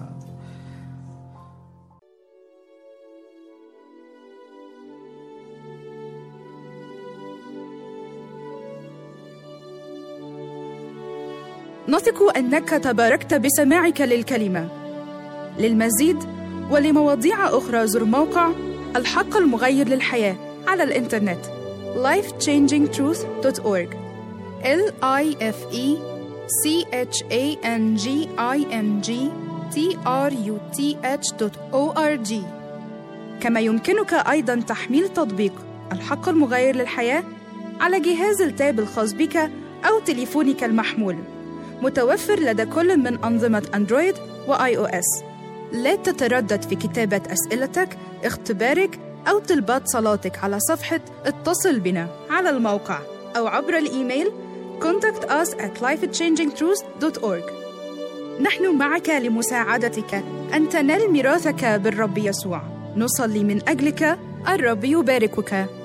نثق انك تباركت بسماعك للكلمه للمزيد ولمواضيع اخرى زر موقع الحق المغير للحياه على الانترنت lifechangingtruth.org l i f e c h a n g i n g t r u t h.org كما يمكنك ايضا تحميل تطبيق الحق المغير للحياه على جهاز التاب الخاص بك او تليفونك المحمول متوفر لدى كل من أنظمة أندرويد وآي أو إس. لا تتردد في كتابة أسئلتك، اختبارك أو طلبات صلاتك على صفحة اتصل بنا على الموقع أو عبر الإيميل contact us at lifechangingtruth.org نحن معك لمساعدتك أن تنال ميراثك بالرب يسوع نصلي من أجلك الرب يباركك